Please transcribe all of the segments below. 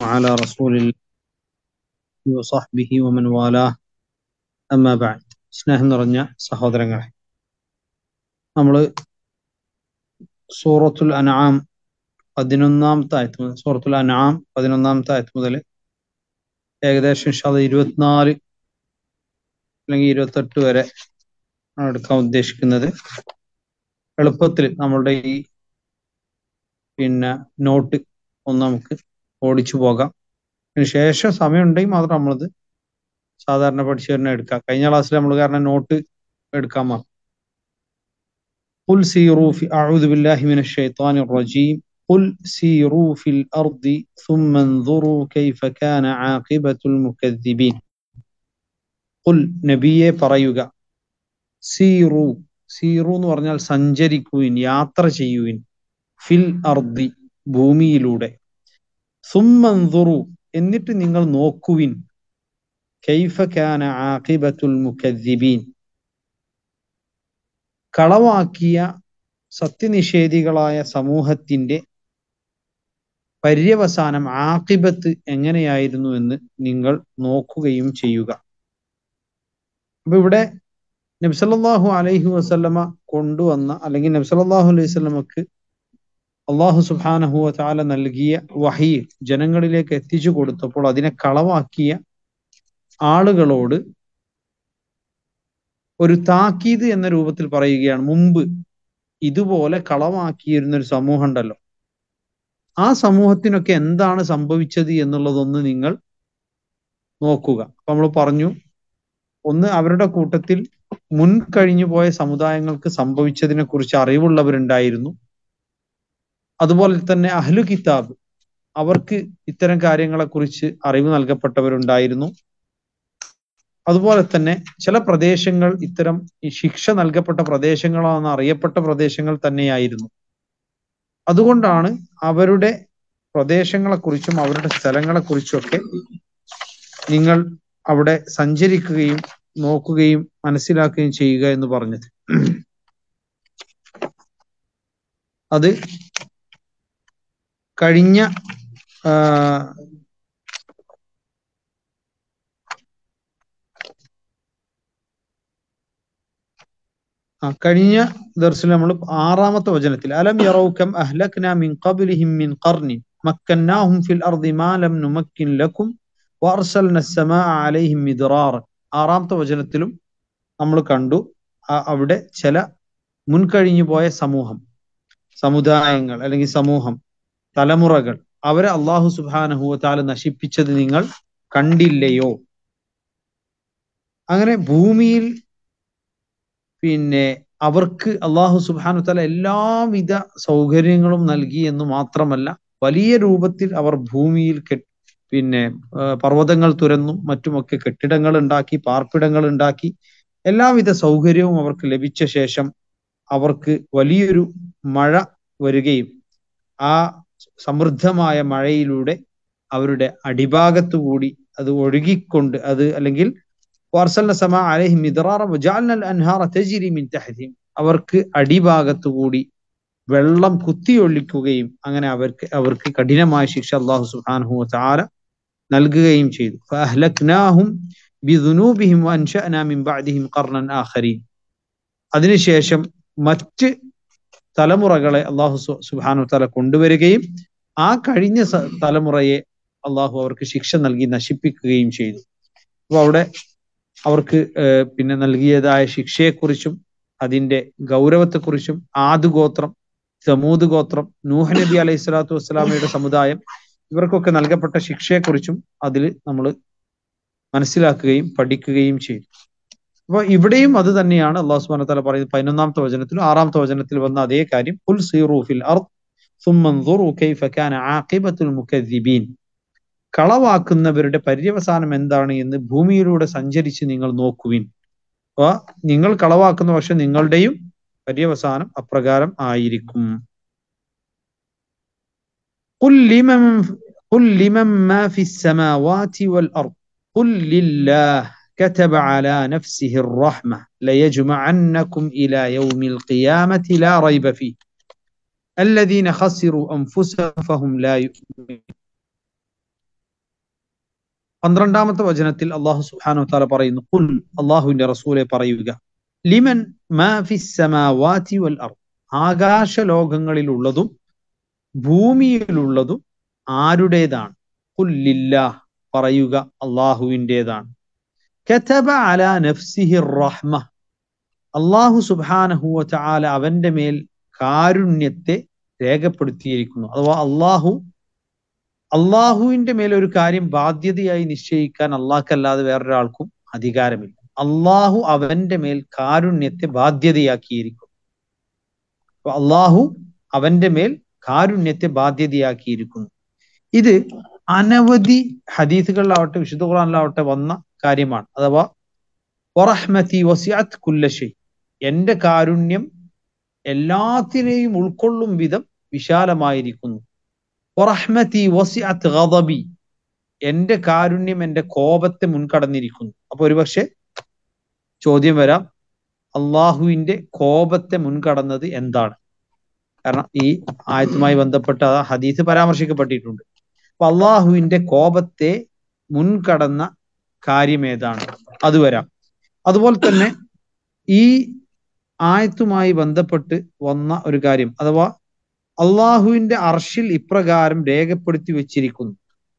وعلى رسول الله وصحبه ومن والاه أما بعد സ്നേഹം നിറഞ്ഞ സഹോദരങ്ങളെ നമ്മൾ സൂറത്തുൽ അനാം പതിനൊന്നാമത്തെ ആയത്ത് മുതൽ സൂറത്തുൽ അനാം പതിനൊന്നാമത്തെ ആയത്ത് മുതൽ ഏകദേശം ഇൻഷാല്ല ഇരുപത്തിനാല് അല്ലെങ്കിൽ ഇരുപത്തെട്ട് വരെ ആണ് എടുക്കാൻ ഉദ്ദേശിക്കുന്നത് എളുപ്പത്തിൽ നമ്മളുടെ ഈ പിന്നെ നോട്ട് ഒന്ന് നമുക്ക് ഓടിച്ചു പോകാം അതിന് ശേഷം സമയം ഉണ്ടെങ്കിൽ മാത്രം നമ്മളത് സാധാരണ പഠിച്ചു തന്നെ എടുക്കാം കഴിഞ്ഞ ക്ലാസ്സിൽ നമ്മൾ കാരണം നോട്ട് എടുക്കാൻ മാത്രം قل سيروا في أعوذ بالله من الشيطان الرجيم قل سيروا في الأرض ثم انظروا كيف كان عاقبة المكذبين قل നബിയെ പറയുക സീറു സീറു എന്ന് പറഞ്ഞാൽ സഞ്ചരിക്കുവിൻ യാത്ര ചെയ്യുവിൻ ഫിൽ അർദി ഭൂമിയിലൂടെ സുമ്മൻതുറു എന്നിട്ട് നിങ്ങൾ നോക്കുവിൻ കൈഫ കാന ആഖിബത്തുൽ മുക്കദ്ദിബീൻ കളവാക്കിയ സത്യനിഷേധികളായ സമൂഹത്തിന്റെ പര്യവസാനം ആക്കിബത്ത് എങ്ങനെയായിരുന്നു എന്ന് നിങ്ങൾ നോക്കുകയും ചെയ്യുക അപ്പൊ ഇവിടെ നബ്സല്ലാഹു അലൈഹി വസല്ലമ കൊണ്ടുവന്ന അല്ലെങ്കിൽ നബ്സല്ലാഹു അലൈഹി വസല്ലമക്ക് അള്ളാഹു സുബാനഹു താല നൽകിയ വഹി ജനങ്ങളിലേക്ക് എത്തിച്ചു കൊടുത്തപ്പോൾ അതിനെ കളവാക്കിയ ആളുകളോട് ഒരു താക്കീത് എന്ന രൂപത്തിൽ പറയുകയാണ് മുമ്പ് ഇതുപോലെ കളവാക്കിയിരുന്ന ഒരു സമൂഹം ഉണ്ടല്ലോ ആ സമൂഹത്തിനൊക്കെ എന്താണ് സംഭവിച്ചത് എന്നുള്ളതൊന്ന് നിങ്ങൾ നോക്കുക അപ്പൊ നമ്മൾ പറഞ്ഞു ഒന്ന് അവരുടെ കൂട്ടത്തിൽ മുൻ കഴിഞ്ഞു പോയ സമുദായങ്ങൾക്ക് സംഭവിച്ചതിനെ കുറിച്ച് അറിവുള്ളവരുണ്ടായിരുന്നു അതുപോലെ തന്നെ അഹ്ലു കിതാബ് അവർക്ക് ഇത്തരം കാര്യങ്ങളെ കുറിച്ച് അറിവ് നൽകപ്പെട്ടവരുണ്ടായിരുന്നു അതുപോലെ തന്നെ ചില പ്രദേശങ്ങൾ ഇത്തരം ഈ ശിക്ഷ നൽകപ്പെട്ട പ്രദേശങ്ങളാണെന്ന് അറിയപ്പെട്ട പ്രദേശങ്ങൾ തന്നെയായിരുന്നു അതുകൊണ്ടാണ് അവരുടെ പ്രദേശങ്ങളെക്കുറിച്ചും അവരുടെ സ്ഥലങ്ങളെക്കുറിച്ചും ഒക്കെ നിങ്ങൾ അവിടെ സഞ്ചരിക്കുകയും നോക്കുകയും മനസ്സിലാക്കുകയും ചെയ്യുക എന്ന് പറഞ്ഞത് അത് കഴിഞ്ഞ ആ കഴിഞ്ഞ ദർശനം നമ്മൾ ആറാമത്തെ വചനത്തിൽ അലം യറൗകം അഹ്ലക്ന മിൻ ഖബ്ലിഹിം മിൻ ഖർനിൻ മക്കന്നാഹും ഫിൽ അർദി മാ ലം നുമക്കിൻ ലക്കും വഅർസൽന السماء عليهم മിദ്റാർ ആറാമത്തെ വചനത്തിലും നമ്മൾ കണ്ടു അവിടെ ചില മുൻകഴിഞ്ഞു പോയ സമൂഹം സമുദായങ്ങൾ അല്ലെങ്കിൽ സമൂഹം തലമുറകൾ അവരെ അള്ളാഹു സുബാനഹു താല നശിപ്പിച്ചത് നിങ്ങൾ കണ്ടില്ലയോ അങ്ങനെ ഭൂമിയിൽ പിന്നെ അവർക്ക് അള്ളാഹു സുബാനു താല എല്ലാവിധ സൗകര്യങ്ങളും നൽകി എന്ന് മാത്രമല്ല വലിയ രൂപത്തിൽ അവർ ഭൂമിയിൽ പിന്നെ പർവ്വതങ്ങൾ തുരന്നും മറ്റുമൊക്കെ കെട്ടിടങ്ങൾ ഉണ്ടാക്കി പാർപ്പിടങ്ങൾ ഉണ്ടാക്കി എല്ലാവിധ സൗകര്യവും അവർക്ക് ലഭിച്ച ശേഷം അവർക്ക് വലിയൊരു മഴ വരികയും ആ സമൃദ്ധമായ മഴയിലൂടെ അവരുടെ അടിഭാഗത്തു കൂടി അത് ഒഴുകിക്കൊണ്ട് അത് അല്ലെങ്കിൽ അവർക്ക് അടിഭാഗത്തു കൂടി വെള്ളം കുത്തിയൊഴിക്കുകയും അങ്ങനെ അവർക്ക് അവർക്ക് കഠിനമായ ശിക്ഷ അള്ളാഹു സുഹാൻഹു താര നൽകുകയും ചെയ്തു അതിനുശേഷം മറ്റ് തലമുറകളെ അള്ളാഹു സുബാനു തല കൊണ്ടുവരികയും ആ കഴിഞ്ഞ തലമുറയെ അള്ളാഹു അവർക്ക് ശിക്ഷ നൽകി നശിപ്പിക്കുകയും ചെയ്തു അപ്പൊ അവിടെ അവർക്ക് പിന്നെ നൽകിയതായ ശിക്ഷയെക്കുറിച്ചും അതിന്റെ ഗൗരവത്തെക്കുറിച്ചും ആദ് ഗോത്രം സമൂദ് ഗോത്രം നൂഹ് നബി അലൈഹി സ്വലാത്തു വസ്സലാമയുടെ സമുദായം ഇവർക്കൊക്കെ നൽകപ്പെട്ട ശിക്ഷയെക്കുറിച്ചും അതിൽ നമ്മൾ മനസ്സിലാക്കുകയും പഠിക്കുകയും ചെയ്തു അപ്പൊ ഇവിടെയും അത് തന്നെയാണ് അള്ളാഹു സുബാന തല പറയുന്നത് പതിനൊന്നാമത്തെ വചനത്തിലും ആറാമത്തെ വചനത്തിൽ വന്ന അതേ കാര്യം കുൽ സീറൂഫിൽ മുക്കദ്ദിബീൻ കളവാക്കുന്നവരുടെ പര്യവസാനം എന്താണ് എന്ന് ഭൂമിയിലൂടെ സഞ്ചരിച്ച് നിങ്ങൾ നോക്കുവിൻ അപ്പൊ നിങ്ങൾ കളവാക്കുന്ന പക്ഷെ നിങ്ങളുടെയും പര്യവസാനം അപ്രകാരം ആയിരിക്കും قل لمن قل لمن ما في السماوات والأرض قل لله كتب على نفسه الرحمة ليجمعنكم إلى يوم القيامة لا ريب فيه الذين خسروا أنفسهم فهم لا يؤمنون പന്ത്രണ്ടാമത്തെ വചനത്തിൽ അള്ളാഹു സുബ്ഹാനഹു താല പറയുന്നു കുൽ അള്ളാഹുവിന്റെ റസൂലെ പറയുക ലിമൻ മാ ഫിസ് സമാവാതി വൽ അർദ് ആകാശ ലോകങ്ങളിലുള്ളതും ഭൂമിയിലുള്ളതും ആരുടേതാണ് കുല്ലില്ലാഹ് പറയുക അള്ളാഹുവിൻ്റെതാണ് കതബ അല നഫ്സിഹി റഹ്മ അള്ളാഹു സുബ്ഹാനഹു വതആല അവന്റെ മേൽ കാരുണ്യത്തെ രേഖപ്പെടുത്തിയിരിക്കുന്നു അഥവാ അള്ളാഹു അള്ളാഹുവിന്റെ മേൽ ഒരു കാര്യം ബാധ്യതയായി നിശ്ചയിക്കാൻ അള്ളാഹ്ക്കല്ലാതെ വേറൊരാൾക്കും അധികാരമില്ല അള്ളാഹു അവന്റെ മേൽ കാരുണ്യത്തെ ബാധ്യതയാക്കിയിരിക്കുന്നു അപ്പൊ അള്ളാഹു അവന്റെ മേൽ കാരുണ്യത്തെ ബാധ്യതയാക്കിയിരിക്കുന്നു ഇത് അനവധി ഹദീസുകളിലാവട്ടെ വിശുദ്ധ ഖുർആനിലാവട്ടെ വന്ന കാര്യമാണ് അഥവാ വറഹ്മതി വസിഅത് കുല്ലശൈ എന്റെ കാരുണ്യം എല്ലാത്തിനെയും ഉൾക്കൊള്ളും വിധം വിശാലമായിരിക്കുന്നു വറഹ്മതി വസിഅത് ഗദബി എന്റെ കാരുണ്യം എന്റെ കോപത്തെ മുൻകടന്നിരിക്കുന്നു അപ്പൊ ഒരുപക്ഷെ ചോദ്യം വരാം അള്ളാഹുവിന്റെ കോപത്തെ മുൻകടന്നത് എന്താണ് കാരണം ഈ ആയത്തുമായി ബന്ധപ്പെട്ട ആ ഹദീസ് പരാമർശിക്കപ്പെട്ടിട്ടുണ്ട് അപ്പൊ അള്ളാഹുവിന്റെ കോപത്തെ മുൻകടന്ന കാര്യം ഏതാണ് അത് വരാം അതുപോലെ തന്നെ ഈ ആയത്തുമായി ബന്ധപ്പെട്ട് വന്ന ഒരു കാര്യം അഥവാ അള്ളാഹുവിന്റെ അർഷിൽ ഇപ്രകാരം രേഖപ്പെടുത്തി വെച്ചിരിക്കുന്നു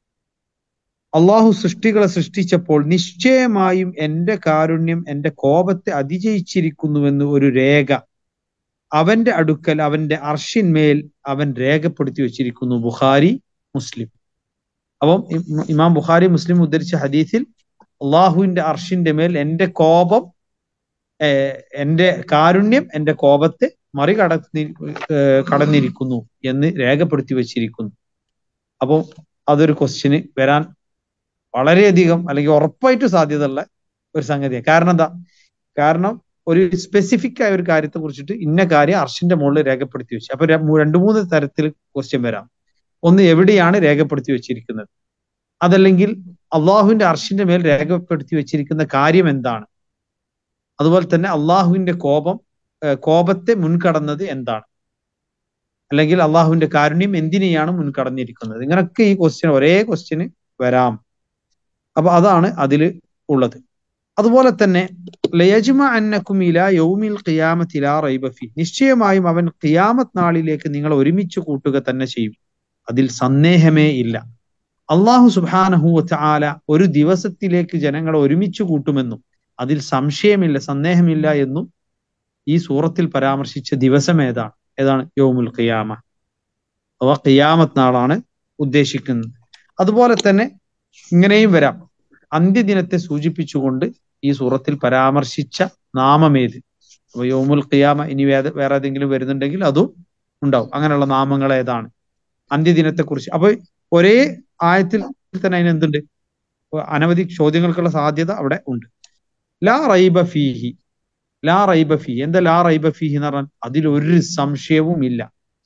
അള്ളാഹു സൃഷ്ടികളെ സൃഷ്ടിച്ചപ്പോൾ നിശ്ചയമായും എന്റെ കാരുണ്യം എന്റെ കോപത്തെ അതിജയിച്ചിരിക്കുന്നുവെന്ന് ഒരു രേഖ അവന്റെ അടുക്കൽ അവന്റെ അർഷിന്മേൽ അവൻ രേഖപ്പെടുത്തി വെച്ചിരിക്കുന്നു ബുഖാരി മുസ്ലിം അപ്പം ഇം- ഇമാം ബുഖാരി മുസ്ലിം ഉദ്ധരിച്ച ഹദീസിൽ അള്ളാഹുവിന്റെ അർഷിന്റെ മേൽ എന്റെ കോപം ഏഹ്, എന്റെ കാരുണ്യം എന്റെ കോപത്തെ മറികടന്നി ഏഹ്, കടന്നിരിക്കുന്നു എന്ന് രേഖപ്പെടുത്തി വെച്ചിരിക്കുന്നു അപ്പോൾ അതൊരു ക്വസ്റ്റ്യന് വരാൻ വളരെയധികം അല്ലെങ്കിൽ ഉറപ്പായിട്ട് സാധ്യതയുള്ള ഒരു സംഗതിയാണ് കാരണം എന്താ കാരണം ഒരു സ്പെസിഫിക് ആയ ഒരു കാര്യത്തെ കുറിച്ചിട്ട് ഇന്ന കാര്യം അർഷിന്റെ മുകളിൽ രേഖപ്പെടുത്തി വെച്ചു അപ്പൊ ര- മൂ- രണ്ട് മൂന്ന് തരത്തിൽ ക്വസ്റ്റ്യൻ വരാം ഒന്ന് എവിടെയാണ് രേഖപ്പെടുത്തി വെച്ചിരിക്കുന്നത് അതല്ലെങ്കിൽ അള്ളാഹുവിന്റെ അർഷിന്റെ മേൽ രേഖപ്പെടുത്തി വെച്ചിരിക്കുന്ന കാര്യം എന്താണ് അതുപോലെ തന്നെ അള്ളാഹുവിന്റെ കോപം ഏഹ് കോപത്തെ മുൻകടന്നത് എന്താണ് അല്ലെങ്കിൽ അള്ളാഹുവിന്റെ കാരുണ്യം എന്തിനെയാണ് മുൻകടന്നിരിക്കുന്നത് ഇങ്ങനൊക്കെ ഈ ക്വസ്റ്റ്യൻ ഒരേ ക്വസ്റ്റ്യന് വരാം അപ്പൊ അതാണ് അതിൽ ഉള്ളത് അതുപോലെ തന്നെ ലയജ്മ അന്നക്കും ഇല യൗമിൽ ഖിയാമത്ത് ഇലാ റൈബ ഫീ നിശ്ചയമായും അവൻ ഖിയാമത്ത് നാളിലേക്ക് നിങ്ങൾ ഒരുമിച്ച് കൂട്ടുക തന്നെ ചെയ്യും അതിൽ സന്ദേഹമേ ഇല്ല അള്ളാഹു സുബ്ഹാനഹു വതആല ഒരു ദിവസത്തിലേക്ക് ജനങ്ങളെ ഒരുമിച്ച് കൂട്ടുമെന്നും അതിൽ സംശയമില്ല സന്ദേഹമില്ല എന്നും ഈ സൂറത്തിൽ പരാമർശിച്ച ദിവസം ഏതാണ് ഏതാണ് യൗമുൽ ഖിയാമ അഥവാ ഖിയാമത്ത് നാളാണ് ഉദ്ദേശിക്കുന്നത് അതുപോലെ തന്നെ ഇങ്ങനെയും വരാം അന്ത്യദിനത്തെ സൂചിപ്പിച്ചുകൊണ്ട് ഈ സൂറത്തിൽ പരാമർശിച്ച നാമമേത് അപ്പൊ യോമുൽ ഖിയാമ ഇനി വേറെ വേറെ ഏതെങ്കിലും വരുന്നുണ്ടെങ്കിൽ അതും ഉണ്ടാവും അങ്ങനെയുള്ള നാമങ്ങൾ ഏതാണ് അന്ത്യദിനത്തെ കുറിച്ച് അപ്പൊ ഒരേ ആയത്തിൽ തന്നെ അതിന് എന്തുണ്ട് അനവധി ചോദ്യങ്ങൾക്കുള്ള സാധ്യത അവിടെ ഉണ്ട് ലാ റൈബ ഫീഹി ലാ റൈബ ഫീഹി എന്താ ലാ റൈബ ഫീഹി എന്ന് പറഞ്ഞാൽ അതിലൊരു സംശയവും ഇല്ല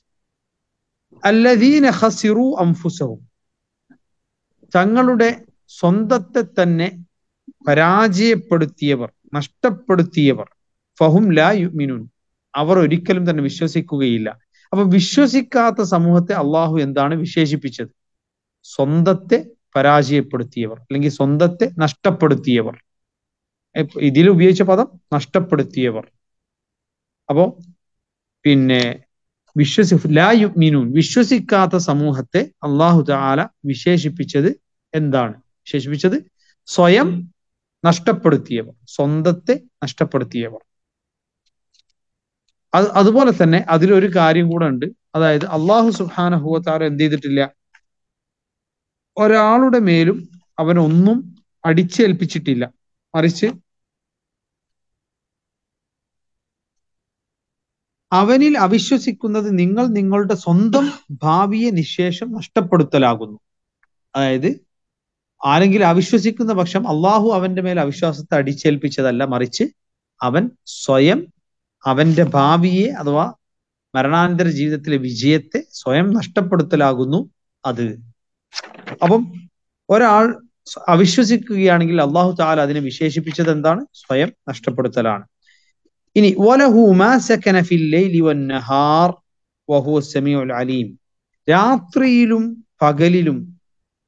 അല്ലദീന ഖസിറു അംഫുസഹും തങ്ങളുടെ സ്വന്തത്തെ തന്നെ പരാജയപ്പെടുത്തിയവർ നഷ്ടപ്പെടുത്തിയവർ ഫഹും ലാ യുമിനുൻ അവർ ഒരിക്കലും തന്നെ വിശ്വസിക്കുകയില്ല അപ്പൊ വിശ്വസിക്കാത്ത സമൂഹത്തെ അള്ളാഹു എന്താണ് വിശേഷിപ്പിച്ചത് സ്വന്തത്തെ പരാജയപ്പെടുത്തിയവർ അല്ലെങ്കിൽ സ്വന്തത്തെ നഷ്ടപ്പെടുത്തിയവർ ഇപ്പ- ഇതിൽ ഉപയോഗിച്ച പദം നഷ്ടപ്പെടുത്തിയവർ അപ്പോ പിന്നെ വിശ്വസി ലാ യുമിനൂൻ വിശ്വസിക്കാത്ത സമൂഹത്തെ അള്ളാഹു താല വിശേഷിപ്പിച്ചത് എന്താണ് വിശേഷിപ്പിച്ചത് സ്വയം നഷ്ടപ്പെടുത്തിയവർ സ്വന്തത്തെ നഷ്ടപ്പെടുത്തിയവർ അത് അതുപോലെ തന്നെ അതിലൊരു കാര്യം കൂടെ ഉണ്ട് അതായത് അള്ളാഹു സുബാനഹുവത്താര എന്ത് ചെയ്തിട്ടില്ല ഒരാളുടെ മേലും അവനൊന്നും അടിച്ചേൽപ്പിച്ചിട്ടില്ല മറിച്ച് അവനിൽ അവിശ്വസിക്കുന്നത് നിങ്ങൾ നിങ്ങളുടെ സ്വന്തം ഭാവിയെ നിശേഷം നഷ്ടപ്പെടുത്തലാകുന്നു അതായത് ആരെങ്കിലും അവിശ്വസിക്കുന്ന പക്ഷം അള്ളാഹു അവന്റെ മേൽ അവിശ്വാസത്തെ അടിച്ചേൽപ്പിച്ചതല്ല മറിച്ച് അവൻ സ്വയം അവന്റെ ഭാവിയെ അഥവാ മരണാനന്തര ജീവിതത്തിലെ വിജയത്തെ സ്വയം നഷ്ടപ്പെടുത്തലാകുന്നു അത് അപ്പം ഒരാൾ സ്വ- അവിശ്വസിക്കുകയാണെങ്കിൽ അള്ളാഹു താല അതിനെ വിശേഷിപ്പിച്ചത് എന്താണ് സ്വയം നഷ്ടപ്പെടുത്തലാണ് ഇനി വലഹു മാ സകന ഫിൽ ലൈലി വന്നഹാർ വഹുവ സമീഉൽ അലീം രാത്രിയിലും പകലിലും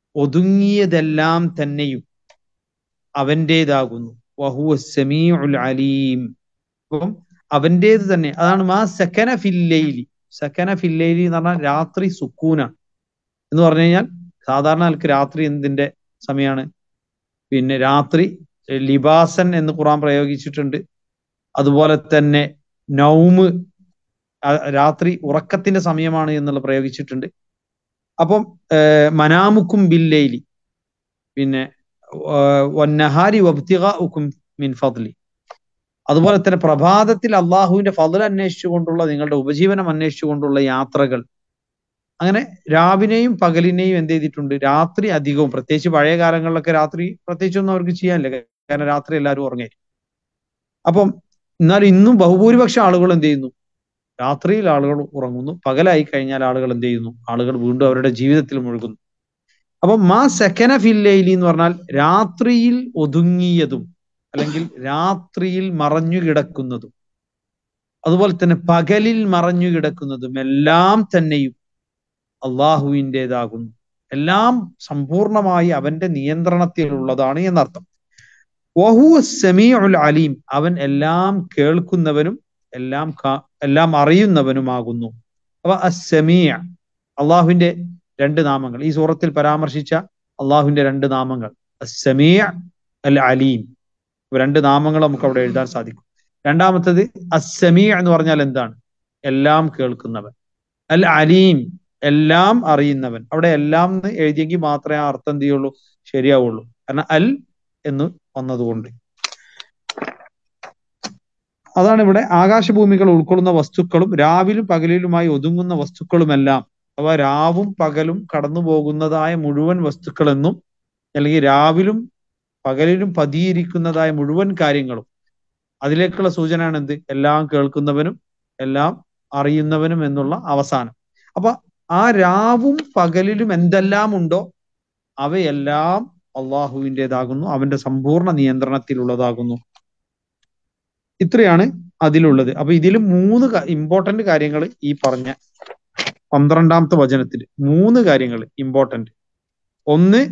ഒതുങ്ങിയതെല്ലാം തന്നെയും അവൻ്റേതാകുന്നു വഹുവ സമീഉൽ അലീം അപ്പം അവൻ്റേത് തന്നെ അതാണ് മാ സക്കന ഫില്ലൈലി സക്കന ഫില്ലൈലി എന്ന് പറഞ്ഞാൽ രാത്രി സുക്കൂന എന്ന് പറഞ്ഞു കഴിഞ്ഞാൽ സാധാരണ ആൾക്ക് രാത്രി എന്തിന്റെ സമയമാണ് പിന്നെ രാത്രി ലിബാസൻ എന്ന് ഖുറാൻ പ്രയോഗിച്ചിട്ടുണ്ട് അതുപോലെ തന്നെ നൗമ് രാത്രി ഉറക്കത്തിന്റെ സമയമാണ് എന്നുള്ള പ്രയോഗിച്ചിട്ടുണ്ട് അപ്പം മനാമുക്കും ബില്ലൈലി പിന്നെ വന്നഹാരി വബ്തിഗാഉക്കും മിൻ ഫദ്ലി അതുപോലെ തന്നെ പ്രഭാതത്തിൽ അള്ളാഹുവിന്റെ ഫضൽ അന്വേഷിച്ചുകൊണ്ടുള്ള നിങ്ങളുടെ ഉപജീവനം അന്വേഷിച്ചുകൊണ്ടുള്ള യാത്രകൾ അങ്ങനെ രാവിനെയും പകലിനെയും എന്ത് ചെയ്തിട്ടുണ്ട് രാത്രി അധികവും പ്രത്യേകിച്ച് പഴയ കാലങ്ങളിലൊക്കെ രാത്രി പ്രത്യേകിച്ചൊന്നും അവർക്ക് ചെയ്യാനില്ല കാരണം രാത്രി എല്ലാവരും ഉറങ്ങി അപ്പം എന്നാൽ ഇന്നും ബഹുഭൂരിപക്ഷം ആളുകൾ എന്ത് ചെയ്യുന്നു രാത്രിയിൽ ആളുകൾ ഉറങ്ങുന്നു പകലായി കഴിഞ്ഞാൽ ആളുകൾ എന്ത് ചെയ്യുന്നു ആളുകൾ വീണ്ടും അവരുടെ ജീവിതത്തിൽ മുഴുകുന്നു അപ്പൊ മാ സെക്കന ഫില്ലൈലി എന്ന് പറഞ്ഞാൽ രാത്രിയിൽ ഒതുങ്ങിയതും അല്ലെങ്കിൽ രാത്രിയിൽ മറഞ്ഞു കിടക്കുന്നതും അതുപോലെ തന്നെ പകലിൽ മറഞ്ഞു കിടക്കുന്നതും എല്ലാം തന്നെയും അള്ളാഹുവിൻ്റെതാകുന്നു എല്ലാം സമ്പൂർണമായി അവന്റെ നിയന്ത്രണത്തിലുള്ളതാണ് എന്നർത്ഥം വഹു സമീഉൽ അലീം അവൻ എല്ലാം കേൾക്കുന്നവനും എല്ലാം എല്ലാം അറിയുന്നവനുമാകുന്നു അപ്പൊ അസമീയ അള്ളാഹുവിന്റെ രണ്ട് നാമങ്ങൾ ഈ സൂറത്തിൽ പരാമർശിച്ച അള്ളാഹുവിന്റെ രണ്ട് നാമങ്ങൾ അസമീയ അൽ അലീം രണ്ട് നാമങ്ങൾ നമുക്ക് അവിടെ എഴുതാൻ സാധിക്കും രണ്ടാമത്തത് അസമീ എന്ന് പറഞ്ഞാൽ എന്താണ് എല്ലാം കേൾക്കുന്നവൻ അൽ അലീം എല്ലാം അറിയുന്നവൻ അവിടെ എല്ലാം എന്ന് എഴുതിയെങ്കിൽ മാത്രമേ ആ അർത്ഥം എന്ത് ചെയ്യുള്ളൂ ശരിയാവുള്ളൂ കാരണം അൽ എന്ന് വന്നതുകൊണ്ട് അതാണ് ഇവിടെ ആകാശഭൂമികൾ ഉൾക്കൊള്ളുന്ന വസ്തുക്കളും രാവിലും പകലിലുമായി ഒതുങ്ങുന്ന വസ്തുക്കളുമെല്ലാം അവ രാവും പകലും കടന്നു പോകുന്നതായ മുഴുവൻ വസ്തുക്കളെന്നും അല്ലെങ്കിൽ രാവിലും പകലിലും പതിയിരിക്കുന്നതായ മുഴുവൻ കാര്യങ്ങളും അതിലേക്കുള്ള സൂചനയാണ് എന്ത് എല്ലാം കേൾക്കുന്നവനും എല്ലാം അറിയുന്നവനും എന്നുള്ള അവസാനം അപ്പൊ ആ രാവും പകലിലും എന്തെല്ലാം ഉണ്ടോ അവയെല്ലാം അള്ളാഹുവിൻ്റെതാകുന്നു അവന്റെ സമ്പൂർണ്ണ നിയന്ത്രണത്തിലുള്ളതാകുന്നു ഇത്രയാണ് അതിലുള്ളത് അപ്പൊ ഇതിൽ മൂന്ന് ഇമ്പോർട്ടന്റ് കാര്യങ്ങൾ ഈ പറഞ്ഞ പന്ത്രണ്ടാമത്തെ വചനത്തിൽ മൂന്ന് കാര്യങ്ങൾ ഇമ്പോർട്ടന്റ് ഒന്ന്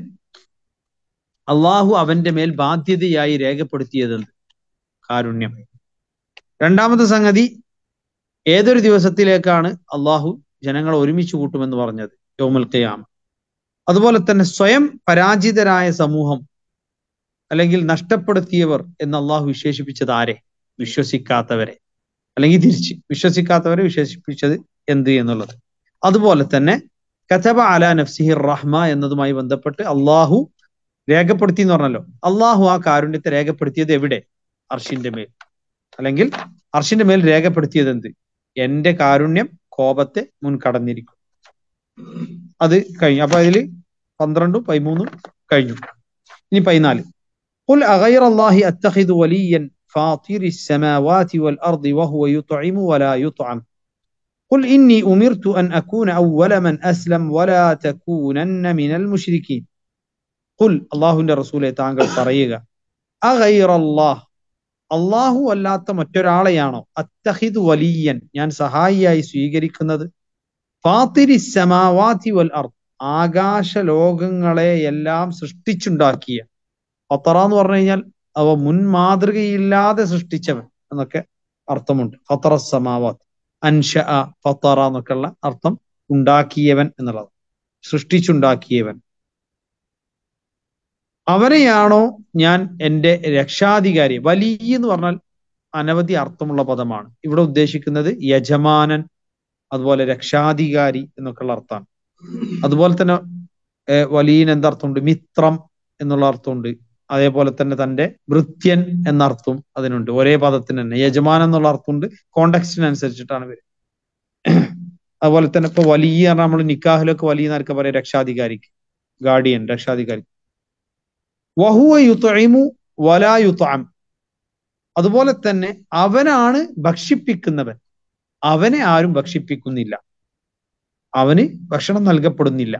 അള്ളാഹു അവന്റെ മേൽ ബാധ്യതയായി രേഖപ്പെടുത്തിയതെന്ത് കാരുണ്യം രണ്ടാമത്തെ സംഗതി ഏതൊരു ദിവസത്തിലേക്കാണ് അള്ളാഹു ജനങ്ങളെ ഒരുമിച്ച് കൂട്ടുമെന്ന് പറഞ്ഞത് യോമുൽ ഖിയാമ അതുപോലെ തന്നെ സ്വയം പരാജിതരായ സമൂഹം അല്ലെങ്കിൽ നഷ്ടപ്പെടുത്തിയവർ എന്ന് അള്ളാഹു വിശേഷിപ്പിച്ചത് ആരെ വിശ്വസിക്കാത്തവരെ അല്ലെങ്കിൽ തിരിച്ച് വിശ്വസിക്കാത്തവരെ വിശേഷിപ്പിച്ചത് എന്ത് എന്നുള്ളത് അതുപോലെ തന്നെ കഥബ അല നഫ്സിഹിർ റഹ്മ എന്നതുമായി ബന്ധപ്പെട്ട് അള്ളാഹു രേഖപ്പെടുത്തി എന്ന് പറഞ്ഞല്ലോ അള്ളാഹു ആ കാരുണ്യത്തെ രേഖപ്പെടുത്തിയത് എവിടെ അർഷിന്റെ മേൽ അല്ലെങ്കിൽ അർഷിന്റെ മേൽ രേഖപ്പെടുത്തിയത് എന്ത് എന്റെ കാരുണ്യം കോപത്തെ മുൻകടന്നിരിക്കും അത് കഴിഞ്ഞു അപ്പൊ അതില് പന്ത്രണ്ടും പതിമൂന്നും കഴിഞ്ഞു ഇനി പതിനാല് قل أغير الله أتخذ وليا فاطر السماوات والأرض وهو يطعم ولا يطعم قل إني أمرت أن أكون أول من أسلم ولا تكونن من المشركين قل الله റസൂലെ താങ്കൾ പറയുക അഗൈർ അല്ലാഹ് അള്ളാഹു അല്ലാത്ത മറ്റൊരാളെയാണോ അത്തഹിദ് വലിയൻ ഞാൻ സഹായിയായി സ്വീകരിക്കുന്നത് ഫാത്തിരി സമാവാതി വൽ അർ ആകാശ ലോകങ്ങളെ എല്ലാം സൃഷ്ടിച്ചുണ്ടാക്കിയ ഫത്തറ എന്ന് പറഞ്ഞു കഴിഞ്ഞാൽ അവ മുൻമാതൃകയില്ലാതെ സൃഷ്ടിച്ചവൻ എന്നൊക്കെ അർത്ഥമുണ്ട് ഫത്തറ സമാവാത്ത് അൻഷ ഫത്തറ എന്നൊക്കെയുള്ള അർത്ഥം ഉണ്ടാക്കിയവൻ എന്നുള്ളത് സൃഷ്ടിച്ചുണ്ടാക്കിയവൻ അവനെയാണോ ഞാൻ എൻ്റെ രക്ഷാധികാരി വലിയ എന്ന് പറഞ്ഞാൽ അനവധി അർത്ഥമുള്ള പദമാണ് ഇവിടെ ഉദ്ദേശിക്കുന്നത് യജമാനൻ അതുപോലെ രക്ഷാധികാരി എന്നൊക്കെയുള്ള അർത്ഥമാണ് അതുപോലെ തന്നെ വലിയൻ എന്തർത്ഥമുണ്ട് മിത്രം എന്നുള്ള അർത്ഥമുണ്ട് അതേപോലെ തന്നെ തന്റെ വൃത്യൻ എന്ന അർത്ഥം അതിനുണ്ട് ഒരേ പദത്തിന് തന്നെ യജമാൻ എന്നുള്ള അർത്ഥമുണ്ട് കോണ്ടക്സ്റ്റിനനുസരിച്ചിട്ടാണ് വരിക അതുപോലെ തന്നെ ഇപ്പൊ വലിയ നമ്മൾ നിക്കാഹിലൊക്കെ വലിയ എന്നൊക്കെ പറയാം രക്ഷാധികാരിക്ക് ഗാർഡിയൻ രക്ഷാധികാരി വഹുവ യുത്തൈമു വലാ യുത്താം അതുപോലെ തന്നെ അവനാണ് ഭക്ഷിപ്പിക്കുന്നവൻ അവനെ ആരും ഭക്ഷിപ്പിക്കുന്നില്ല അവന് ഭക്ഷണം നൽകപ്പെടുന്നില്ല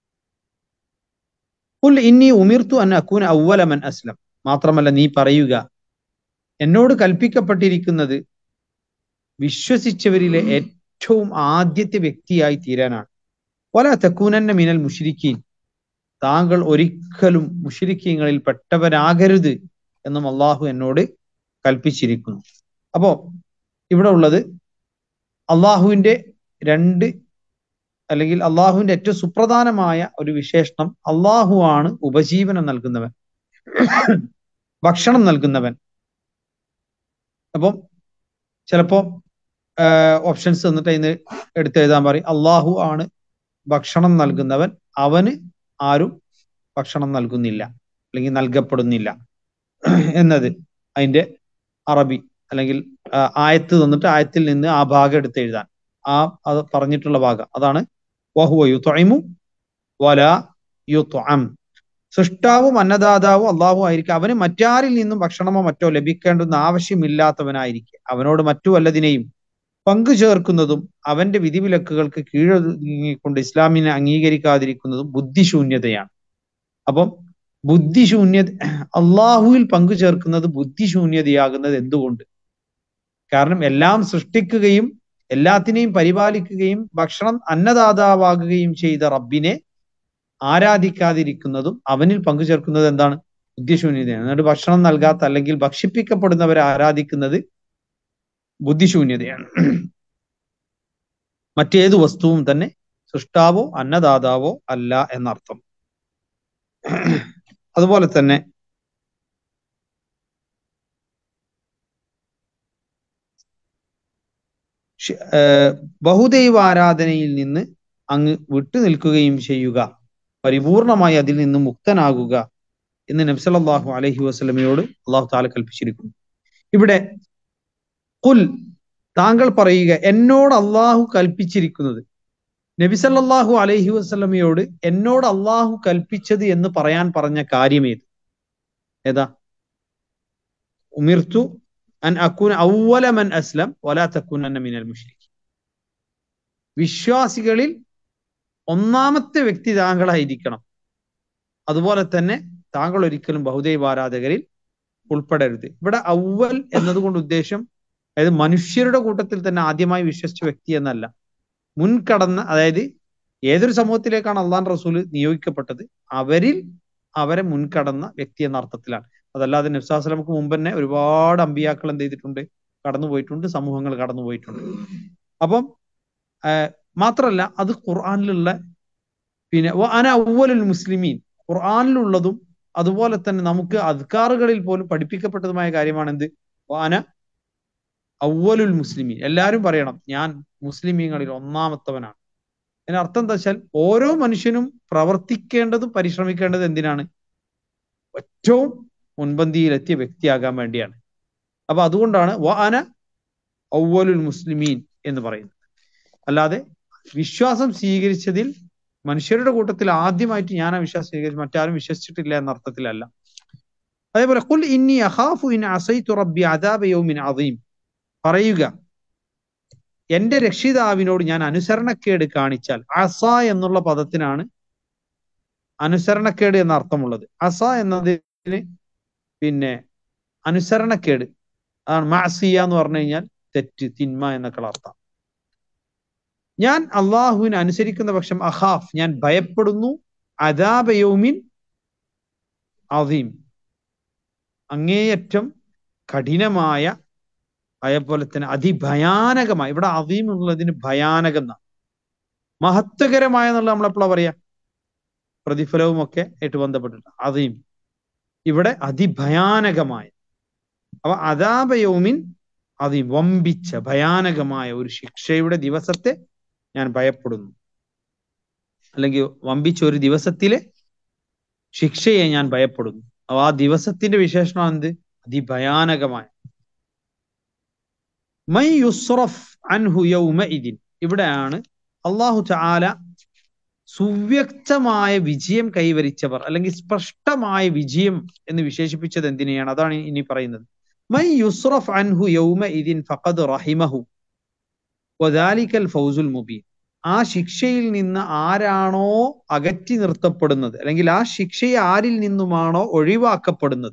ഉൽ ഇന്നി ഉമിർത്തു അൻ അക്കൂൻ ഔവലമൻ അസ്ലം മാത്രമല്ല നീ പറയുക എന്നോട് കൽപ്പിക്കപ്പെട്ടിരിക്കുന്നത് വിശ്വസിച്ചവരിലെ ഏറ്റവും ആദ്യത്തെ വ്യക്തിയായി തീരാനാണ് വല തക്കൂനന്ന മിനൽ മുഷിരിക്കീൻ താങ്കൾ ഒരിക്കലും മുഷിരിക്കീങ്ങളിൽ പെട്ടവരാകരുത് എന്നും അള്ളാഹു എന്നോട് കൽപ്പിച്ചിരിക്കുന്നു അപ്പോ ഇവിടെ ഉള്ളത് അള്ളാഹുവിന്റെ രണ്ട് അല്ലെങ്കിൽ അള്ളാഹുവിന്റെ ഏറ്റവും സുപ്രധാനമായ ഒരു വിശേഷണം അള്ളാഹു ആണ് ഉപജീവനം നൽകുന്നവൻ ഭക്ഷണം നൽകുന്നവൻ അപ്പം ചിലപ്പോ ഓപ്ഷൻസ് തന്നിട്ട് അതിന് എടുത്തെഴുതാൻ പറയും അള്ളാഹു ആണ് ഭക്ഷണം നൽകുന്നവൻ അവന് ആരും ഭക്ഷണം നൽകുന്നില്ല അല്ലെങ്കിൽ നൽകപ്പെടുന്നില്ല എന്നത് അതിന്റെ അറബി അല്ലെങ്കിൽ ആയത്ത് തന്നിട്ട് ആയത്തിൽ നിന്ന് ആ ഭാഗം എടുത്ത് എഴുതാൻ ആ അത് പറഞ്ഞിട്ടുള്ള ഭാഗം അതാണ് വഹുവ യുത്തൊയിമു വല യുത്തൊം സൃഷ്ടാവും അന്നദാതാവും അള്ളാഹു ആയിരിക്കും അവന് മറ്റാരിൽ നിന്നും ഭക്ഷണമോ മറ്റോ ലഭിക്കേണ്ടുന്ന ആവശ്യമില്ലാത്തവനായിരിക്കും അവനോട് മറ്റു വല്ലതിനെയും പങ്കു ചേർക്കുന്നതും അവന്റെ വിധിവിലക്കുകൾക്ക് കീഴൊതുങ്ങിക്കൊണ്ട് ഇസ്ലാമിനെ അംഗീകരിക്കാതിരിക്കുന്നതും ബുദ്ധിശൂന്യതയാണ് അപ്പം ബുദ്ധിശൂന്യത അള്ളാഹുവിൽ പങ്കു ചേർക്കുന്നത് ബുദ്ധിശൂന്യതയാകുന്നത് എന്തുകൊണ്ട് കാരണം എല്ലാം സൃഷ്ടിക്കുകയും എല്ലാത്തിനെയും പരിപാലിക്കുകയും ഭക്ഷണം അന്നദാതാവാകുകയും ചെയ്ത റബ്ബിനെ ആരാധിക്കാതിരിക്കുന്നതും അവനിൽ പങ്കു ചേർക്കുന്നത് എന്താണ് ബുദ്ധിശൂന്യതയാണ് എന്നിട്ട് ഭക്ഷണം നൽകാത്ത അല്ലെങ്കിൽ ഭക്ഷിപ്പിക്കപ്പെടുന്നവരെ ആരാധിക്കുന്നത് ബുദ്ധിശൂന്യതയാണ് മറ്റേതു വസ്തുവും തന്നെ സൃഷ്ടാവോ അന്നദാതാവോ അല്ല എന്നർത്ഥം അതുപോലെ തന്നെ ബഹുദൈവ ആരാധനയിൽ നിന്ന് അങ്ങ് വിട്ടുനിൽക്കുകയും ചെയ്യുക പരിപൂർണമായി അതിൽ നിന്ന് മുക്തനാകുക എന്ന് നബ്സലാഹു അലഹി വസ്ലമയോട് അള്ളാഹു താല കൽപ്പിച്ചിരിക്കുന്നു ഇവിടെ കുൽ താങ്കൾ പറയുക എന്നോട് അള്ളാഹു കൽപ്പിച്ചിരിക്കുന്നത് നബി സല്ലാഹു അലൈഹി വസ്ലമയോട് എന്നോട് അള്ളാഹു കൽപ്പിച്ചത് എന്ന് പറയാൻ പറഞ്ഞ കാര്യമേത് ഏതാ ഉമിർത്തു അൻ അക്കൂൻ ഔവല മൻ അസ്ലം വലാ തക്കൂൻ അന്ന മിനൽ മുഷ്രിഖ് വിശ്വാസികളിൽ ഒന്നാമത്തെ വ്യക്തി താങ്കളായിരിക്കണം അതുപോലെ തന്നെ താങ്കൾ ഒരിക്കലും ബഹുദൈവ ആരാധകരിൽ ഉൾപ്പെടരുത് ഇവിടെ ഔവൽ എന്നതുകൊണ്ട് ഉദ്ദേശം അതായത് മനുഷ്യരുടെ കൂട്ടത്തിൽ തന്നെ ആദ്യമായി വിശ്വസിച്ച വ്യക്തി എന്നല്ല മുൻകടന്ന അതായത് ഏതൊരു സമൂഹത്തിലേക്കാണ് അള്ളാൻ റസൂല് നിയോഗിക്കപ്പെട്ടത് അവരിൽ അവരെ മുൻകടന്ന വ്യക്തി എന്ന അർത്ഥത്തിലാണ് അതല്ലാതെ നബ്സാസ്ലമക്ക് മുമ്പ് തന്നെ ഒരുപാട് അമ്പിയാക്കൾ എന്ത് ചെയ്തിട്ടുണ്ട് കടന്നുപോയിട്ടുണ്ട് സമൂഹങ്ങൾ കടന്നുപോയിട്ടുണ്ട് അപ്പം മാത്രല്ല അത് ഖുർആാനിലുള്ള പിന്നെ അന അവലുൽ മുസ്ലിമീൻ ഖുർആാനിലുള്ളതും അതുപോലെ തന്നെ നമുക്ക് അദ്കാറുകളിൽ പോലും പഠിപ്പിക്കപ്പെട്ടതുമായ കാര്യമാണ് എന്ത് അന അവലുൽ മുസ്ലിമീൻ എല്ലാവരും പറയണം ഞാൻ മുസ്ലിമീങ്ങളിൽ ഒന്നാമത്തവനാണ് അതിന് അർത്ഥം എന്താ വെച്ചാൽ ഓരോ മനുഷ്യനും പ്രവർത്തിക്കേണ്ടതും പരിശ്രമിക്കേണ്ടത് എന്തിനാണ് ഏറ്റവും മുൻപന്തിയിലെത്തിയ വ്യക്തിയാകാൻ വേണ്ടിയാണ് അപ്പൊ അതുകൊണ്ടാണ് വാന ഔവലുൽ മുസ്ലിമീൻ എന്ന് പറയുന്നത് അല്ലാതെ വിശ്വാസം സ്വീകരിച്ചതിൽ മനുഷ്യരുടെ കൂട്ടത്തിൽ ആദ്യമായിട്ട് ഞാൻ ആ വിശ്വാസം സ്വീകരിച്ചു മറ്റാരും വിശ്വസിച്ചിട്ടില്ല എന്ന അർത്ഥത്തിലല്ല അതേപോലെ കുൽ ഇന്നി അഹാഫു ഇൻ അസൈതു റബ്ബി അദാബ യൗമിൻ അദീം പറയുക എന്റെ രക്ഷിതാവിനോട് ഞാൻ അനുസരണക്കേട് കാണിച്ചാൽ അസ എന്നുള്ള പദത്തിനാണ് അനുസരണക്കേട് എന്ന അർത്ഥമുള്ളത് അസ എന്നതിന് പിന്നെ അനുസരണക്കേട് അതാണ് മാസിയ എന്ന് പറഞ്ഞു കഴിഞ്ഞാൽ തെറ്റ് തിന്മ എന്നൊക്കെ അർത്ഥം ഞാൻ അള്ളാഹുവിനെ അനുസരിക്കുന്ന പക്ഷം അഹാഫ് ഞാൻ ഭയപ്പെടുന്നു അദാബയോമിൻ അദീം അങ്ങേയറ്റം കഠിനമായ അതേപോലെ തന്നെ അതിഭയാനകമായ ഇവിടെ അദീം എന്നുള്ളതിന് ഭയാനകം എന്നാണ് മഹത്വകരമായ എന്നുള്ള നമ്മളെപ്പോഴാ പറയാ പ്രതിഫലവും ഒക്കെ ആയിട്ട് ബന്ധപ്പെട്ടിട്ട് അദീം ഇവിടെ അതിഭയാനകമായ അപ്പൊ അദാബയോമിൻ അതി വമ്പിച്ച ഭയാനകമായ ഒരു ശിക്ഷയുടെ ദിവസത്തെ ഞാൻ ഭയപ്പെടുന്നു അല്ലെങ്കിൽ വമ്പിച്ച ഒരു ദിവസത്തിലെ ശിക്ഷയെ ഞാൻ ഭയപ്പെടുന്നു അപ്പൊ ആ ദിവസത്തിന്റെ വിശേഷണം എന്ത് അതിഭയാനകമായ മൈ യുസ്റഫ് അൻഹു യൗമ ഇതിൻ ഇവിടെയാണ് അള്ളാഹു ചാല സുവ്യക്തമായ വിജയം കൈവരിച്ചവർ അല്ലെങ്കിൽ സ്പഷ്ടമായ വിജയം എന്ന് വിശേഷിപ്പിച്ചത് എന്തിനെയാണ് അതാണ് ഇനി പറയുന്നത് മൈ യുസ്റഫ് അൻഹു യൗമ ഇതിൻ ഫഖദ് റഹിമഹു വദാലിക്കൽ ഫൗസുൽ മുബീൻ ആ ശിക്ഷയിൽ നിന്ന് ആരാണോ അകറ്റി നിർത്തപ്പെടുന്നത് അല്ലെങ്കിൽ ആ ശിക്ഷയെ ആരിൽ നിന്നുമാണോ ഒഴിവാക്കപ്പെടുന്നത്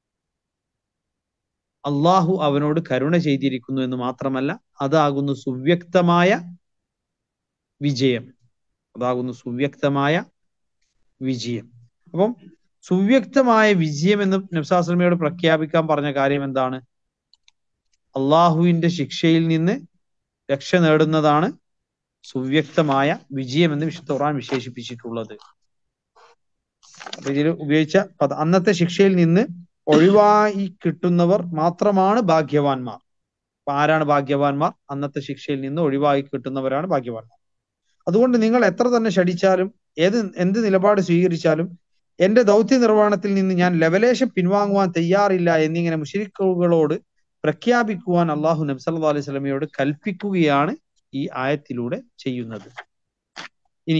അള്ളാഹു അവനോട് കരുണ ചെയ്തിരിക്കുന്നു എന്ന് മാത്രമല്ല അതാകുന്നു സുവ്യക്തമായ വിജയം അതാകുന്നു സുവ്യക്തമായ വിജയം അപ്പം സുവ്യക്തമായ വിജയം എന്ന് നബ്സാസ്ലമയോട് പ്രഖ്യാപിക്കാൻ പറഞ്ഞ കാര്യം എന്താണ് അള്ളാഹുവിന്റെ ശിക്ഷയിൽ നിന്ന് രക്ഷ നേടുന്നതാണ് സുവ്യക്തമായ വിജയം എന്ന് വിശുദ്ധ ഖുർആൻ വിശേഷിപ്പിച്ചിട്ടുള്ളത് അപ്പൊ ഇതിൽ ഉപയോഗിച്ച പദ അന്നത്തെ ശിക്ഷയിൽ നിന്ന് ഒഴിവായി കിട്ടുന്നവർ മാത്രമാണ് ഭാഗ്യവാന്മാർ അപ്പൊ ആരാണ് ഭാഗ്യവാന്മാർ അന്നത്തെ ശിക്ഷയിൽ നിന്ന് ഒഴിവായി കിട്ടുന്നവരാണ് ഭാഗ്യവാന്മാർ അതുകൊണ്ട് നിങ്ങൾ എത്ര തന്നെ ശടിച്ചാലും ഏത് എന്ത് നിലപാട് സ്വീകരിച്ചാലും എന്റെ ദൗത്യ നിർവഹണത്തിൽ നിന്ന് ഞാൻ ലവലേശം പിൻവാങ്ങുവാൻ തയ്യാറില്ല എന്നിങ്ങനെ മുഷരിക്കുകളോട് പ്രഖ്യാപിക്കുവാൻ അള്ളാഹു നബ്സല്ലാ അലൈഹി സ്വലമയോട് കൽപ്പിക്കുകയാണ് ഈ ആയത്തിലൂടെ ചെയ്യുന്നത് ഇനി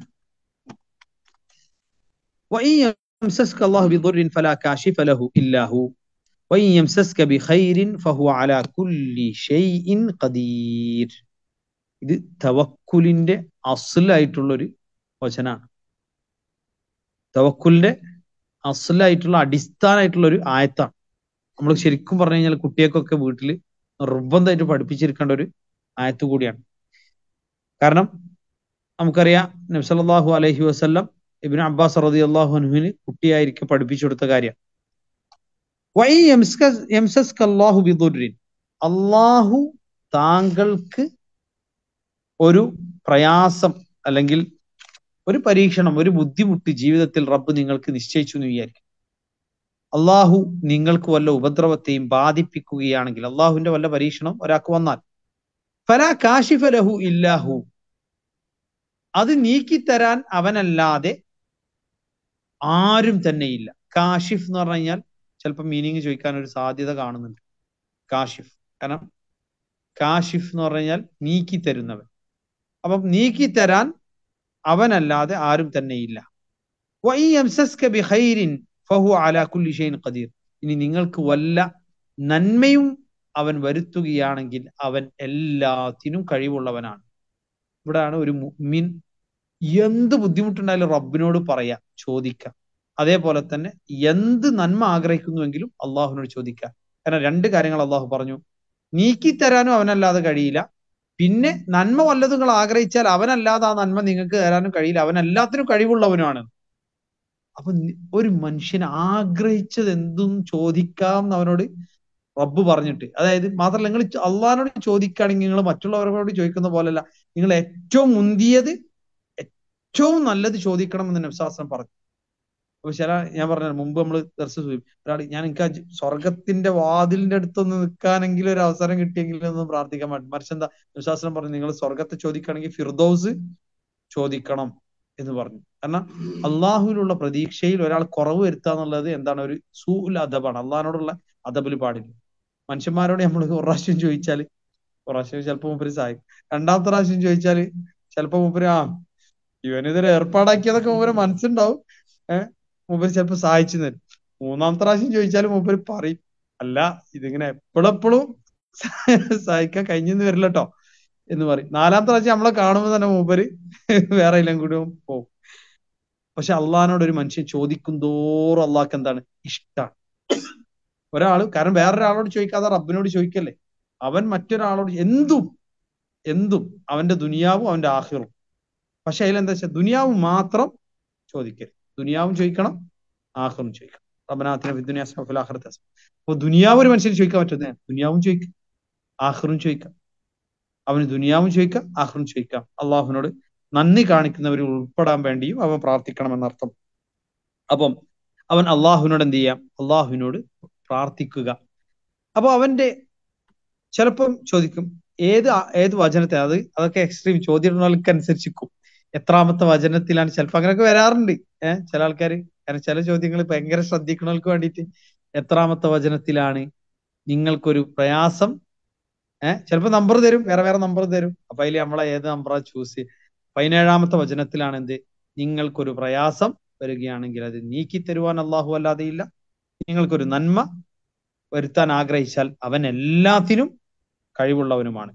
وإن يمسسك الله بضر فلا كاشف له إلا هو وإن يمسسك بخير فهو على كل شيء قدير ഇത് തവക്കുലിന്റെ അസലായിട്ടുള്ളൊരു വചനാണ് തവക്കുലിന്റെ അസലായിട്ടുള്ള അടിസ്ഥാനമായിട്ടുള്ള ഒരു ആയത്താണ് നമ്മൾ ശരിക്കും പറഞ്ഞു കഴിഞ്ഞാൽ കുട്ടികൾക്കൊക്കെ വീട്ടിൽ നിർബന്ധമായിട്ട് പഠിപ്പിച്ചിരിക്കേണ്ട ഒരു ആയത്ത് കൂടിയാണ് കാരണം നമുക്കറിയാം നബ്സല്ലാഹു അലൈഹി വസ്ല്ലം ഇബിൻ അബ്ബാസ് റതി അള്ളാഹു അനുവിന് കുട്ടിയായിരിക്കെ പഠിപ്പിച്ചു കൊടുത്ത കാര്യം അള്ളാഹു ബിദുരിൻ അള്ളാഹു താങ്കൾക്ക് ഒരു പ്രയാസം അല്ലെങ്കിൽ ഒരു പരീക്ഷണം ഒരു ബുദ്ധിമുട്ട് ജീവിതത്തിൽ റബ്ബ് നിങ്ങൾക്ക് നിശ്ചയിച്ചു എന്ന് വിചാരിക്കും അള്ളാഹു നിങ്ങൾക്ക് വല്ല ഉപദ്രവത്തെയും ബാധിപ്പിക്കുകയാണെങ്കിൽ അള്ളാഹുവിന്റെ വല്ല പരീക്ഷണം ഒരാൾക്ക് വന്നാൽ ഫല കാശിഫലഹു ഇല്ലാഹു അത് നീക്കിത്തരാൻ അവനല്ലാതെ ആരും തന്നെയില്ല കാഷിഫ് എന്ന് പറഞ്ഞു കഴിഞ്ഞാൽ ചിലപ്പോൾ മീനിങ് ചോദിക്കാൻ ഒരു സാധ്യത കാണുന്നുണ്ട് കാഷിഫ് കാരണം കാഷിഫ് എന്ന് പറഞ്ഞു കഴിഞ്ഞാൽ നീക്കി തരുന്നവൻ അപ്പം നീക്കി തരാൻ അവനല്ലാതെ ആരും തന്നെയില്ല ഖദീർ ഇനി നിങ്ങൾക്ക് വല്ല നന്മയും അവൻ വരുത്തുകയാണെങ്കിൽ അവൻ എല്ലാത്തിനും കഴിവുള്ളവനാണ് ഇവിടെയാണ് ഒരു മുഅ്മിൻ എന്ത് ബുദ്ധിമുട്ടുണ്ടായാലും റബ്ബിനോട് പറയാം ചോദിക്കാം അതേപോലെ തന്നെ എന്ത് നന്മ ആഗ്രഹിക്കുന്നുവെങ്കിലും അള്ളാഹുവിനോട് ചോദിക്കാം കാരണം രണ്ട് കാര്യങ്ങൾ അള്ളാഹു പറഞ്ഞു നീക്കിത്തരാനും അവനല്ലാതെ കഴിയില്ല പിന്നെ നന്മ വല്ലതും നിങ്ങൾ ആഗ്രഹിച്ചാൽ അവനല്ലാതെ ആ നന്മ നിങ്ങൾക്ക് തരാനും കഴിയില്ല അവൻ എല്ലാത്തിനും കഴിവുള്ളവനുമാണ് അപ്പൊ ഒരു മനുഷ്യൻ ആഗ്രഹിച്ചത് എന്തും ചോദിക്കാം എന്ന് അവനോട് റബ്ബ് പറഞ്ഞിട്ട് അതായത് മാത്രമല്ല നിങ്ങൾ അള്ളഹാനോട് ചോദിക്കുകയാണെങ്കിൽ നിങ്ങൾ മറ്റുള്ളവരോട് ചോദിക്കുന്ന പോലെയല്ല നിങ്ങൾ ഏറ്റവും മുന്തിയത് ഏറ്റവും നല്ലത് ചോദിക്കണം എന്ന് നബ്സാസ്ത്രം പറഞ്ഞു അപ്പൊ ചില ഞാൻ പറഞ്ഞ മുമ്പ് നമ്മൾ ഒരാൾ ഞാൻ എനിക്ക് സ്വർഗത്തിന്റെ വാതിലിന്റെ അടുത്തൊന്ന് നിൽക്കാനെങ്കിലും ഒരു അവസരം കിട്ടിയെങ്കിലും ഒന്ന് പ്രാർത്ഥിക്കാൻ പാടില്ല മറിച്ച് എന്താ വിശ്വാസം പറഞ്ഞു നിങ്ങൾ സ്വർഗത്തെ ചോദിക്കുകയാണെങ്കിൽ ഫിർദൌസ് ചോദിക്കണം എന്ന് പറഞ്ഞു കാരണം അള്ളാഹുവിലുള്ള പ്രതീക്ഷയിൽ ഒരാൾ കുറവ് വരുത്തുക എന്നുള്ളത് എന്താണ് ഒരു സൂൽ അദബാണ് അള്ളാഹിനോടുള്ള അദബിൽ പാടില്ല മനുഷ്യന്മാരോട് നമ്മൾ ഒരു പ്രാവശ്യം ചോദിച്ചാൽ ഒരു പ്രാവശ്യം ചിലപ്പോൾ മൂപ്പര് സഹായിക്കും രണ്ടാമത്തെ പ്രാവശ്യം ചോദിച്ചാൽ ചിലപ്പോൾ മൂപ്പര് ആ ഇവനിതൊരു ഏർപ്പാടാക്കിയതൊക്കെ മൂപ്പര് മനസ്സുണ്ടാവും ഏഹ് മൂപ്പര് ചിലപ്പോൾ സഹായിച്ചു തരും മൂന്നാമത്തെ പ്രാവശ്യം ചോദിച്ചാൽ മൂപ്പര് പറയും അല്ല ഇതിങ്ങനെ എപ്പോഴെപ്പോഴും സഹായിക്കാൻ കഴിഞ്ഞെന്ന് വരില്ല കേട്ടോ എന്ന് പറയും നാലാമത്തെ പ്രാവശ്യം നമ്മളെ കാണുമ്പോൾ തന്നെ മൂപ്പര് വേറെ എല്ലാം കൂടി പോകും പക്ഷെ അള്ളഹാനോട് ഒരു മനുഷ്യൻ ചോദിക്കും തോറും അള്ളാഹ്ക്ക് എന്താണ് ഇഷ്ടമാണ് ഒരാള് കാരണം വേറൊരാളോട് ചോദിക്കാതെ റബ്ബിനോട് ചോദിക്കല്ലേ അവൻ മറ്റൊരാളോട് എന്തും എന്തും അവന്റെ ദുനിയാവും അവന്റെ ആഹിറും പക്ഷെ അതിലെന്താ വെച്ചാൽ ദുനിയാവ് മാത്രം ചോദിക്കരുത് ദുനിയാവും ചോദിക്കണം ആഹ്റും ചോദിക്കണം റബ്ബനാത്തിനെ ദുനിയാഹ്റത്തെ അപ്പൊ ദുനിയാവ് ഒരു മനുഷ്യന് ചോദിക്കാൻ പറ്റുന്നതാണ് ദുനിയാവും ചോദിക്കാം ആഹ്റും ചോദിക്കാം അവന് ദുനിയാവും ചോദിക്കാം ആഹ്റും ചോദിക്കാം അള്ളാഹുവിനോട് നന്ദി കാണിക്കുന്നവർ ഉൾപ്പെടാൻ വേണ്ടിയും അവൻ പ്രാർത്ഥിക്കണം എന്നർത്ഥം അപ്പം അവൻ അള്ളാഹുവിനോട് എന്ത് ചെയ്യാം അള്ളാഹുവിനോട് പ്രാർത്ഥിക്കുക അപ്പൊ അവന്റെ ചിലപ്പം ചോദിക്കും ഏത് ഏത് വചനത്തെ അത് അതൊക്കെ എക്സ്ട്രീം ചോദ്യങ്ങൾക്കനുസരിച്ചിരിക്കും എത്രാമത്തെ വചനത്തിലാണ് ചിലപ്പോൾ അങ്ങനെയൊക്കെ വരാറുണ്ട് ഏഹ് ചില ആൾക്കാർ കാരണം ചില ചോദ്യങ്ങൾ ഭയങ്കര ശ്രദ്ധിക്കുന്നവർക്ക് വേണ്ടിയിട്ട് എത്രാമത്തെ വചനത്തിലാണ് നിങ്ങൾക്കൊരു പ്രയാസം ഏഹ് ചിലപ്പോൾ നമ്പർ തരും വേറെ വേറെ നമ്പർ തരും അപ്പൊ അതിൽ നമ്മളെ ഏത് നമ്പറാ ചൂസ് ചെയ്യുക പതിനേഴാമത്തെ വചനത്തിലാണ് എന്ത് നിങ്ങൾക്കൊരു പ്രയാസം വരികയാണെങ്കിൽ അത് നീക്കി തരുവാൻ അള്ളാഹു അല്ലാതെ ഇല്ല നിങ്ങൾക്കൊരു നന്മ വരുത്താൻ ആഗ്രഹിച്ചാൽ അവൻ എല്ലാത്തിനും കഴിവുള്ളവനുമാണ്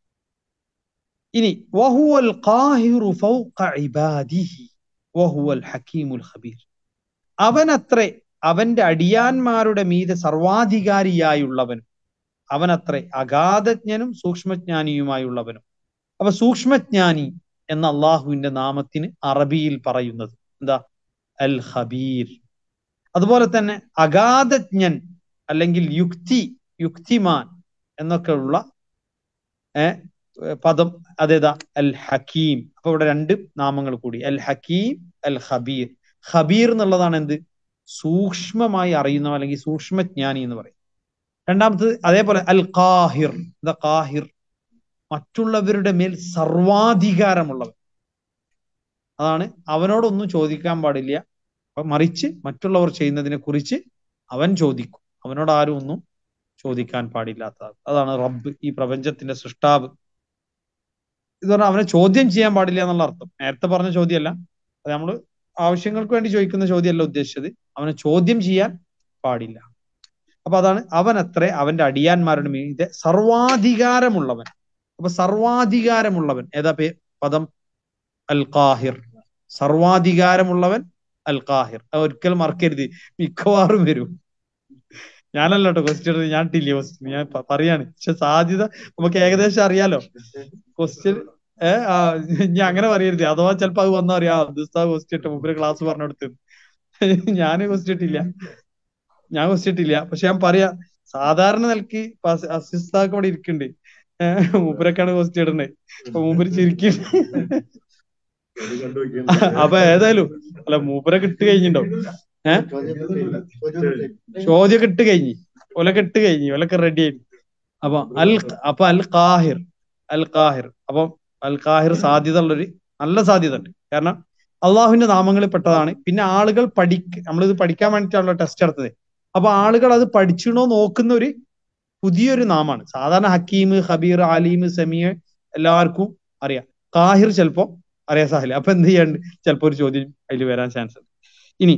ഇനി വഹുവൽ ഖാഹിറു ഫൗഖ ഇബാദിഹി വഹുവൽ ഹക്കീമുൽ ഖബീർ അവനത്രേ അവന്റെ അടിയാന്മാരുടെ മീതെ സർവാധികാരിയായുള്ളവനും അവനത്രേ അഗാധജ്ഞനും സൂക്ഷ്മജ്ഞാനിയുമായുള്ളവനും അപ്പൊ സൂക്ഷ്മജ്ഞാനി എന്ന അള്ളാഹുവിന്റെ നാമത്തിന് അറബിയിൽ പറയുന്നത് എന്താ അൽ ഖബീർ അതുപോലെ തന്നെ അഗാധജ്ഞൻ അല്ലെങ്കിൽ യുക്തി യുക്തിമാൻ എന്നൊക്കെ ഉള്ള ഏഹ് പദം അതേതാ അൽ ഹക്കീം അപ്പൊ ഇവിടെ രണ്ട് നാമങ്ങൾ കൂടി അൽ ഹക്കീം അൽ ഖബീർ ഖബീർ എന്നുള്ളതാണ് എന്ത് സൂക്ഷ്മമായി അറിയുന്ന അല്ലെങ്കിൽ സൂക്ഷ്മജ്ഞാനി എന്ന് പറയും രണ്ടാമത്തത് അതേപോലെ അൽ ഖാഹിർ ദ ഖാഹിർ മറ്റുള്ളവരുടെ മേൽ സർവാധികാരമുള്ളവൻ അതാണ് അവനോടൊന്നും ചോദിക്കാൻ പാടില്ല അപ്പൊ മറിച്ച് മറ്റുള്ളവർ ചെയ്യുന്നതിനെ കുറിച്ച് അവൻ ചോദിക്കും അവനോട് ആരും ഒന്നും ചോദിക്കാൻ പാടില്ലാത്ത അതാണ് റബ്ബ് ഈ പ്രപഞ്ചത്തിന്റെ സൃഷ്ടാവ് ഇത് പറഞ്ഞാൽ അവനെ ചോദ്യം ചെയ്യാൻ പാടില്ല എന്നുള്ള അർത്ഥം നേരത്തെ പറഞ്ഞ ചോദ്യമല്ല അത് നമ്മൾ ആവശ്യങ്ങൾക്ക് വേണ്ടി ചോദിക്കുന്ന ചോദ്യമല്ല ഉദ്ദേശിച്ചത് അവനെ ചോദ്യം ചെയ്യാൻ പാടില്ല അപ്പൊ അതാണ് അവൻ അത്രേ അവന്റെ അടിയാന്മാരുടെ മീതെ സർവാധികാരമുള്ളവൻ അപ്പൊ സർവാധികാരമുള്ളവൻ ഏതാ പേ പദം അൽ ഖാഹിർ സർവാധികാരമുള്ളവൻ അൽ ഖാഹിർ അത് ഒരിക്കലും മറക്കരുത് മിക്കവാറും വരും ഞാനല്ല കേട്ടോ ക്വസ്റ്റ്യൻ ഞാൻ ഇട്ടില്ല ക്വസ്റ്റ്യൻ ഞാൻ പ- പറയാണ് പക്ഷെ സാധ്യത നമുക്ക് ഏകദേശം അറിയാലോ ക്വസ്റ്റ്യൻ ഏഹ് ആ ഞാൻ അങ്ങനെ പറയരുത് അഥവാ ചിലപ്പോ അത് വന്നാ അറിയാം അബ്ദുസ്താവ് ക്വസ്റ്റ്യൻ ഇട്ട് മുമ്പിൽ ക്ലാസ് പറഞ്ഞെടുത്ത് ഞാൻ ക്വസ്റ്റ്യൻ ഇട്ടില്ല ഞാൻ ക്വസ്റ്റ്യൻ ഇട്ടില്ല പക്ഷെ ഞാൻ പറയാ സാധാരണ നിലക്ക് അസിസ്താക്ക് ഇവിടെ ഇരിക്കുന്നുണ്ട് ഏഹ് മൂപ്പരൊക്കെയാണ് ക്വസ്റ്റ്യൻ ഇടുന്നത് അപ്പൊ മൂപ്പര് ചിരിക്കുന്നുണ്ട് അപ്പൊ ഏതായാലും അല്ല മൂപ്പരൊക്കെ ഇട്ട് കഴിഞ്ഞിട്ടുണ്ടാവും ഏഹ് ചോദ്യമൊക്കെ ഇട്ട് കഴിഞ്ഞ് ഒലൊക്കെ ഇട്ട് കഴിഞ്ഞ് ഒലൊക്കെ റെഡി ആയി അപ്പൊ അൽ അപ്പൊ അൽ ഖാഹിർ അൽ ഖാഹിർ അപ്പൊ അൽ ഖാഹിർ സാധ്യത ഉള്ളൊരു നല്ല സാധ്യത ഉണ്ട് കാരണം അള്ളാഹുവിന്റെ നാമങ്ങളിൽ പെട്ടതാണ് പിന്നെ ആളുകൾ പഠിക്ക നമ്മളിത് പഠിക്കാൻ വേണ്ടിയിട്ടാണല്ലോ ടെസ്റ്റ് നടത്തുന്നത് അപ്പൊ ആളുകൾ അത് പഠിച്ചിണോ നോക്കുന്ന ഒരു പുതിയൊരു നാമാണ് സാധാരണ ഹക്കീം ഹബീർ അലീം സമീർ എല്ലാവർക്കും അറിയാം ഖാഹിർ ചിലപ്പോ അറിയാൻ സാഹില്ല അപ്പൊ എന്ത് ചെയ്യാണ്ട് ചിലപ്പോ ഒരു ചോദ്യം അതിൽ വരാൻ ചാൻസ് ഉണ്ട് ഇനി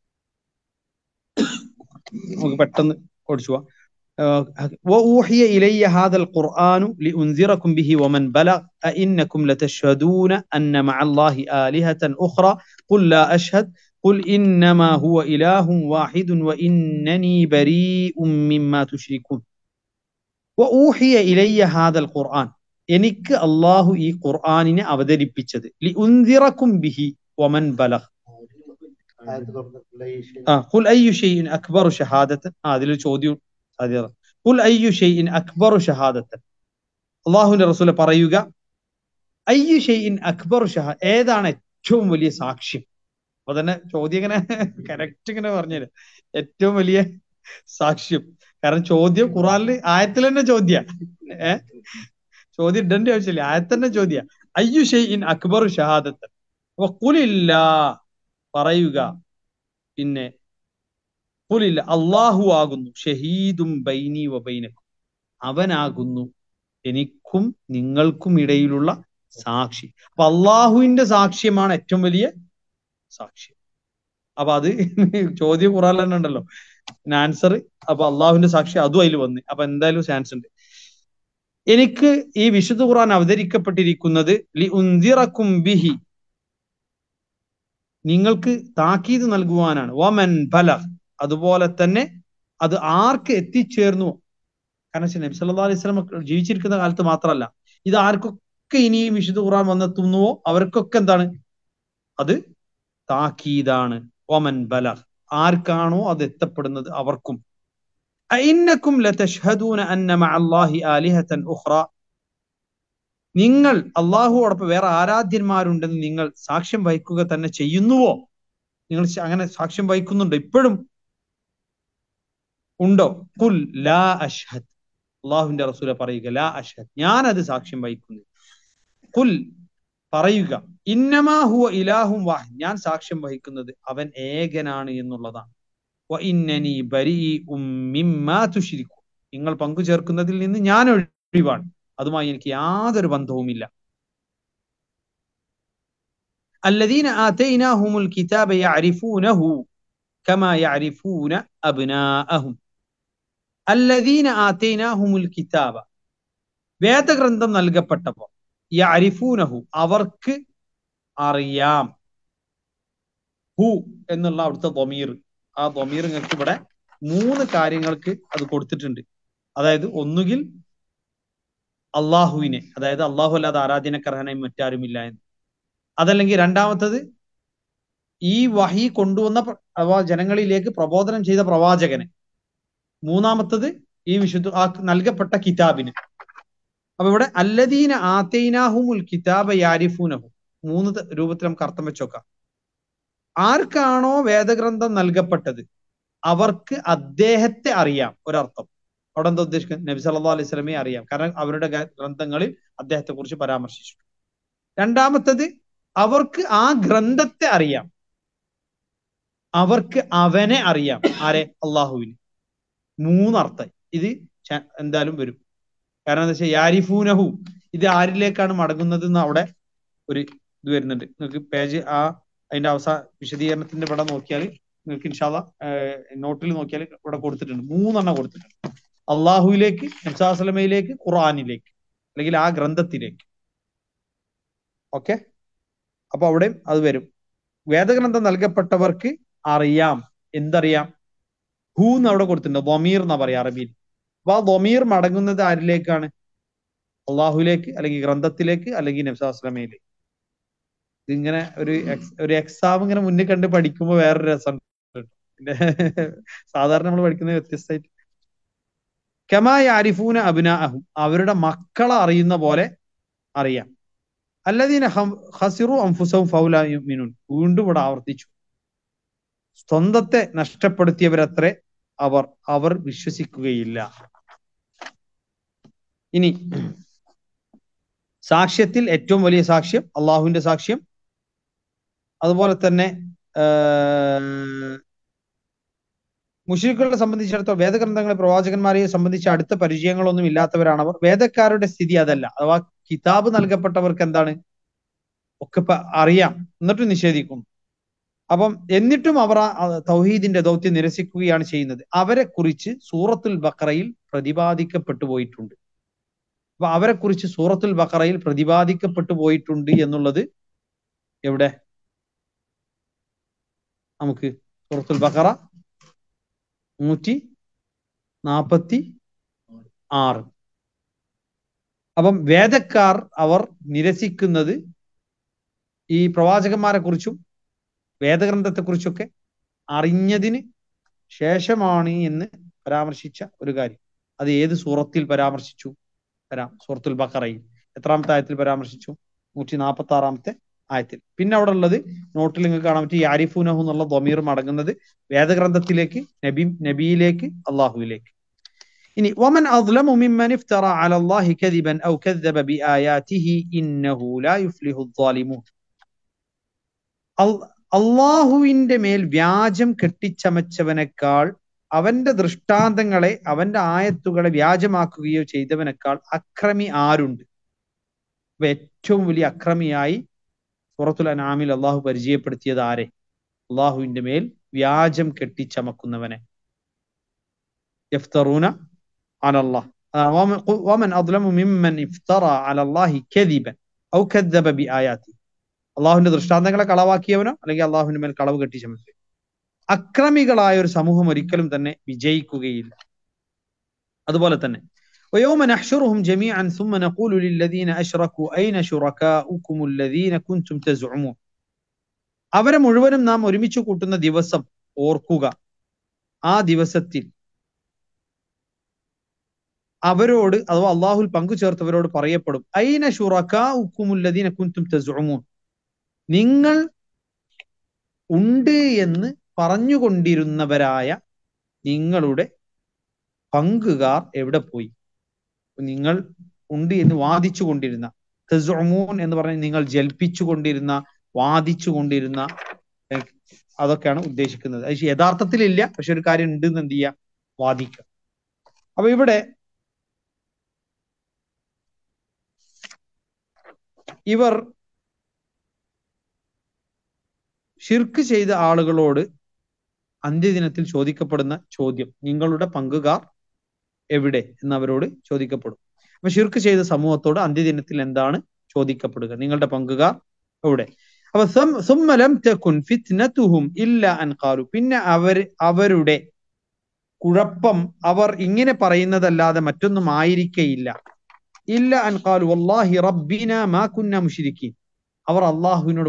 നമുക്ക് പെട്ടെന്ന് ഓടിച്ചു പോവാം وأوحي إلي هذا القرآن لأنذركم به ومن بلغ أئنكم لتشهدون أن مع الله آلهة أخرى قل لا أشهد قل إنما هو إله واحد وإنني بريء مما تشركون وأوحي إلي هذا القرآن എനിക്ക് അള്ളാഹു ഈ ഖുർആാനിനെ അവതരിപ്പിച്ചത് ലി ഉന്തിറക്കും ബിഹി വമൻ ബലഹ് ആ ഖുൽ അയ്യു ഷൈഇൻ അക്ബറു ഷഹാദത്തൻ ആ അതിലൊരു ചോദ്യം സാധ്യത ഖുൽ അയ്യു ഷൈഇൻ അക്ബറു ഷഹാദത്തൻ അള്ളാഹുവിന്റെ റസൂൽ പറയുക അയ്യു ഷൈഇൻ അക്ബറു ഷഹാ ഏതാണ് ഏറ്റവും വലിയ സാക്ഷ്യം അപ്പൊ തന്നെ ചോദ്യം ഇങ്ങനെ കറക്റ്റ് ഇങ്ങനെ പറഞ്ഞുതരാം ഏറ്റവും വലിയ സാക്ഷ്യം കാരണം ചോദ്യം ഖുറാനിൽ ആയത്തിൽ തന്നെ ചോദ്യ ഏ ചോദ്യം ഇടേണ്ട ആവശ്യമില്ല ആയത്തന്നെ ചോദ്യ അയ്യു ഷൈഇൻ അക്ബറു ഷഹാദത്തൻ അപ്പൊ കുലില്ല പറയുക പിന്നെ കുലില്ല അള്ളാഹു ആകുന്നു ഷഹീദും ബൈനി വബൈനക്കും അവനാകുന്നു എനിക്കും നിങ്ങൾക്കും ഇടയിലുള്ള സാക്ഷി അപ്പൊ അള്ളാഹുവിന്റെ സാക്ഷ്യമാണ് ഏറ്റവും വലിയ സാക്ഷ്യം അപ്പൊ അത് ചോദ്യം ഖുറാൻ തന്നെ ഉണ്ടല്ലോ ആൻസർ അപ്പൊ അള്ളാഹുവിന്റെ സാക്ഷി അതും അതിൽ വന്ന് അപ്പൊ എന്തായാലും ചാൻസ് ഉണ്ട് എനിക്ക് ഈ വിശുദ്ധ ഖുർആൻ അവതരിക്കപ്പെട്ടിരിക്കുന്നത് ലി ഉന്തിറക്കും ബിഹി നിങ്ങൾക്ക് താക്കീത് നൽകുവാനാണ് വമൻ ബല അതുപോലെ തന്നെ അത് ആർക്ക് എത്തിച്ചേർന്നു കാരണം വെച്ചാൽ നബി സല്ലല്ലാഹു അലൈഹി വസല്ലം ജീവിച്ചിരിക്കുന്ന കാലത്ത് മാത്രമല്ല ഇത് ആർക്കൊക്കെ ഇനി വിശുദ്ധ ഖുർആൻ വന്നെത്തുന്നുവോ അവർക്കൊക്കെ എന്താണ് അത് താക്കീതാണ് വമൻ ബല ആർക്കാണോ അത് എത്തപ്പെടുന്നത് അവർക്കും അഇന്നക്കും ലതഷ്ഹദൂന അന്ന മഅല്ലാഹി ആലിഹതൻ ഉഖ്റ നിങ്ങൾ അള്ളാഹുവോടൊപ്പം വേറെ ആരാധ്യന്മാരുണ്ടെന്ന് നിങ്ങൾ സാക്ഷ്യം വഹിക്കുക തന്നെ ചെയ്യുന്നുവോ നിങ്ങൾ അങ്ങനെ സാക്ഷ്യം വഹിക്കുന്നുണ്ടോ ഇപ്പോഴും ഉണ്ടോ കുൽ ലാ അഷ്ഹദ് അള്ളാഹുവിന്റെ റസൂല പറയുക ലാ അഷ്ഹദ് ഞാൻ അത് സാക്ഷ്യം വഹിക്കുന്നു കുൽ പറയുക ഇന്നമാ ഹുവ ഇലാഹും വാഹിദ് ഞാൻ സാക്ഷ്യം വഹിക്കുന്നത് അവൻ ഏകനാണ് എന്നുള്ളതാണ് വഇന്നനി ബരീഉം മിമ്മാ തുശ്രിക്കു നിങ്ങൾ പങ്കു ചേർക്കുന്നതിൽ നിന്ന് ഞാൻ ഒഴിവാണ് അതുമായി എനിക്ക് യാതൊരു ബന്ധവുമില്ല الذين آتيناهم الكتاب يعرفونه كما يعرفون أبناءهم الذين آتيناهم الكتاب വേദഗ്രന്ഥം നൽകപ്പെട്ടപ്പോൾ യഅരിഫൂനഹു അവർക്ക് അറിയാം ഹു എന്നുള്ള അവിടുത്തെ ദൊമീർ ആ ദൊമീർ നിങ്ങൾക്ക് ഇവിടെ മൂന്ന് കാര്യങ്ങൾക്ക് അത് കൊടുത്തിട്ടുണ്ട് അതായത് ഒന്നുകിൽ അള്ളാഹുവിനെ അതായത് അള്ളാഹു അല്ലാതെ ആരാധനക്കർഹനായി മറ്റാരുമില്ല എന്ന് അതല്ലെങ്കിൽ രണ്ടാമത്തത് ഈ വഹി കൊണ്ടുവന്ന പ്ര- അഥവാ ജനങ്ങളിലേക്ക് പ്രബോധനം ചെയ്ത പ്രവാചകന് മൂന്നാമത്തത് ഈ വിശുദ്ധ ആ നൽകപ്പെട്ട കിതാബിന് അപ്പൊ ഇവിടെ അല്ലദീന ആത്തൈനാഹുമുൽ കിതാബ യാരിഫൂനഹു മൂന്ന് ത- രൂപത്തിൽ നമുക്ക് അർത്ഥം വെച്ചോക്കാം ആർക്കാണോ വേദഗ്രന്ഥം നൽകപ്പെട്ടത് അവർക്ക് അദ്ദേഹത്തെ അറിയാം ഒരർത്ഥം അവിടെ എന്താ ഉദ്ദേശിക്കുന്നത് നബി സല്ലല്ലാഹു അലൈഹി സ്വലമയെ അറിയാം കാരണം അവരുടെ ഗ- ഗ്രന്ഥങ്ങളിൽ അദ്ദേഹത്തെ കുറിച്ച് പരാമർശിച്ചു രണ്ടാമത്തത് അവർക്ക് ആ ഗ്രന്ഥത്തെ അറിയാം അവർക്ക് അവനെ അറിയാം ആരെ അള്ളാഹുവിന് മൂന്നർത്ഥം ഇത് ച- എന്തായാലും വരും കാരണം എന്താ വെച്ചാൽ യാരിഫൂനഹു ഇത് ആരിലേക്കാണ് മടങ്ങുന്നത് എന്ന് അവിടെ ഒരു ഇത് വരുന്നുണ്ട് നിങ്ങൾക്ക് പേജ് ആ അതിന്റെ അവസാന വിശദീകരണത്തിന്റെ ഇവിടെ നോക്കിയാൽ നിങ്ങൾക്ക് ഇൻഷാല്ല നോട്ടിൽ നോക്കിയാൽ ഇവിടെ കൊടുത്തിട്ടുണ്ട് മൂന്നെണ്ണം കൊടുത്തിട്ടുണ്ട് അള്ളാഹുവിലേക്ക് നബ്സാസ്ലമയിലേക്ക് ഖുർആാനിലേക്ക് അല്ലെങ്കിൽ ആ ഗ്രന്ഥത്തിലേക്ക് ഓക്കെ അപ്പൊ അവിടെയും അത് വരും വേദഗ്രന്ഥം നൽകപ്പെട്ടവർക്ക് അറിയാം എന്തറിയാം ഹൂ എന്ന് അവിടെ കൊടുത്തിട്ടുണ്ട് ബൊമീർ എന്നാ പറയാ അറബിയിൽ അപ്പൊ ആ ബൊമീർ മടങ്ങുന്നത് ആരിലേക്കാണ് അള്ളാഹുലേക്ക് അല്ലെങ്കിൽ ഗ്രന്ഥത്തിലേക്ക് അല്ലെങ്കിൽ നബ്സാസ്ലമയിലേക്ക് ഇതിങ്ങനെ ഒരു ex- ഒരു എക്സാം ഇങ്ങനെ മുന്നിൽ കണ്ട് പഠിക്കുമ്പോൾ വേറൊരു രസം പിന്നെ സാധാരണ നമ്മൾ പഠിക്കുന്നത് വ്യത്യസ്തമായിട്ട് കമായ അരിഫൂന അഭിനാഹും അവരുടെ മക്കളെ അറിയുന്ന പോലെ അറിയാം അല്ലദീന ഹം- ഹസിറു അംഫുസവും ഫൗലാമിനുൻ വീണ്ടും ഇവിടെ ആവർത്തിച്ചു സ്വന്തത്തെ നഷ്ടപ്പെടുത്തിയവരത്രേ അവർ അവർ വിശ്വസിക്കുകയില്ല ഇനി സാക്ഷ്യത്തിൽ ഏറ്റവും വലിയ സാക്ഷ്യം അള്ളാഹുവിന്റെ സാക്ഷ്യം അതുപോലെ തന്നെ മുഷിരിക്കുകളെ സംബന്ധിച്ചിടത്തോളം വേദഗ്രന്ഥങ്ങളെ പ്രവാചകന്മാരെ സംബന്ധിച്ച് അടുത്ത പരിചയങ്ങളൊന്നും ഇല്ലാത്തവരാണ് അവർ വേദക്കാരുടെ സ്ഥിതി അതല്ല അഥവാ കിതാബ് നൽകപ്പെട്ടവർക്ക് എന്താണ് ഒക്കെ പ- അറിയാം എന്നിട്ടും നിഷേധിക്കുന്നു അപ്പം എന്നിട്ടും അവർ ആ ആ തൗഹീദിന്റെ ദൗത്യം നിരസിക്കുകയാണ് ചെയ്യുന്നത് അവരെ കുറിച്ച് സൂറത്തുൽ ബഖറയിൽ പ്രതിപാദിക്കപ്പെട്ടു പോയിട്ടുണ്ട് അപ്പൊ അവരെ കുറിച്ച് സൂറത്തുൽ ബഖറയിൽ പ്രതിപാദിക്കപ്പെട്ടു പോയിട്ടുണ്ട് എന്നുള്ളത് എവിടെ നമുക്ക് സൂറത്തുൽ ബഖറ നൂറ്റി നാപ്പത്തി ആറ് അപ്പം വേദക്കാർ അവർ നിരസിക്കുന്നത് ഈ പ്രവാചകന്മാരെ കുറിച്ചും വേദഗ്രന്ഥത്തെക്കുറിച്ചൊക്കെ അറിഞ്ഞതിന് ശേഷമാണ് എന്ന് പരാമർശിച്ച ഒരു കാര്യം അത് ഏത് സൂറത്തിൽ പരാമർശിച്ചു വരാം സൂറത്തുൽ ബഖറയിൽ എത്രാമത്തെ ആയത്തിൽ പരാമർശിച്ചു നൂറ്റി നാൽപ്പത്തി ആറാമത്തെ ആയത്തിൽ പിന്നെ അവിടെ ഉള്ളത് നോട്ടിൽ നിങ്ങൾക്ക് കാണാൻ പറ്റും യാരിഫൂനഹു എന്നുള്ള ദൊമീർ മടങ്ങുന്നത് വേദഗ്രന്ഥത്തിലേക്ക് നബി നബിയിലേക്ക് അള്ളാഹുവിലേക്ക് ഇനി വമൻ അദ്ലമു മിമ്മൻ ഇഫ്തറ അല അല്ലാഹി കദിബൻ ഔ കദ്ദബ ബിആയാതിഹി ഇന്നഹു ലാ യുഫ്ലിഹു الظالمون അള്ളാഹുവിന്റെ മേൽ വ്യാജം കെട്ടിച്ചമച്ചവനേക്കാൾ അവന്റെ ദൃഷ്ടാന്തങ്ങളെ അവന്റെ ആയത്തുകളെ വ്യാജമാക്കുകയോ ചെയ്തവനേക്കാൾ അക്രമി ആരുണ്ട് അപ്പൊ ഏറ്റവും വലിയ അക്രമിയായി സൂറത്തുൽ അനാമിൽ അള്ളാഹു പരിചയപ്പെടുത്തിയത് ആരെ അള്ളാഹുവിന്റെ മേൽ വ്യാജം കെട്ടിച്ചമക്കുന്നവനെ യഫ്തറൂന അലല്ലാഹ് വമൻ അദ്ലമു മിമ്മൻ ഇഫ്തറ അലല്ലാഹി കദിബൻ ഔ കദ്ദബ ബിആയാതി അള്ളാഹുവിന്റെ ദൃഷ്ടാന്തങ്ങളെ കളവാക്കിയവനോ അല്ലെങ്കിൽ അള്ളാഹുവിന്റെ മേൽ കളവ് കെട്ടിച്ചമച്ചു അക്രമികളായ ഒരു സമൂഹം ഒരിക്കലും തന്നെ വിജയിക്കുകയില്ല അതുപോലെ തന്നെ ويوم نحشرهم جميعا ثم نقول للذين أشركوا أين شركاؤكم الذين كنتم تزعمون അവരെ മുഴുവനും നാം ഒരുമിച്ച് കൂട്ടുന്ന ദിവസം ഓർക്കുക ആ ദിവസത്തിൽ അവരോട് അഥവാ അള്ളാഹുൽ പങ്കു ചേർത്തവരോട് പറയപ്പെടും ഐന ഷുറക്കാഉക്കുമുല്ലദീന കുൻതും തസ്ഉമൂൻ നിങ്ങൾ ഉണ്ട് എന്ന് പറഞ്ഞുകൊണ്ടിരുന്നവരായ നിങ്ങളുടെ പങ്കുകാർ എവിടെ പോയി നിങ്ങൾ ഉണ്ട് എന്ന് വാദിച്ചു കൊണ്ടിരുന്ന തസ്ഉമൂൻ എന്ന് പറഞ്ഞാൽ നിങ്ങൾ ജൽപ്പിച്ചു കൊണ്ടിരുന്ന വാദിച്ചു കൊണ്ടിരുന്ന ഏഹ്, അതൊക്കെയാണ് ഉദ്ദേശിക്കുന്നത് അത് യഥാർത്ഥത്തിൽ ഇല്ല പക്ഷെ ഒരു കാര്യം ഉണ്ട് എന്ന് എന്ത് ചെയ്യുക വാദിക്കുക അപ്പൊ ഇവിടെ ഇവർ ഷിർക്ക് ചെയ്ത ആളുകളോട് അന്ത്യദിനത്തിൽ ചോദിക്കപ്പെടുന്ന ചോദ്യം നിങ്ങളുടെ പങ്കുകാർ എവിടെ എന്ന് അവരോട് ചോദിക്കപ്പെടും അപ്പൊ ഷിർക്ക് ചെയ്ത സമൂഹത്തോട് അന്ത്യദിനത്തിൽ എന്താണ് ചോദിക്കപ്പെടുക നിങ്ങളുടെ പങ്കുകാർ എവിടെ അപ്പൊ സം- സുമ്മ ലം തകുൻ ഫിത്നതുഹും ഇല്ല അൻ ഖാലു പിന്നെ അവർ അവരുടെ കുഴപ്പം അവർ ഇങ്ങനെ പറയുന്നതല്ലാതെ മറ്റൊന്നും ആയിരിക്കയില്ല ഇല്ല അൻ ഖാലു വല്ലാഹി റബ്ബിന മാ കുന്ന മുശ്രിക്കീൻ അവർ അള്ളാഹുവിനോട് പറയും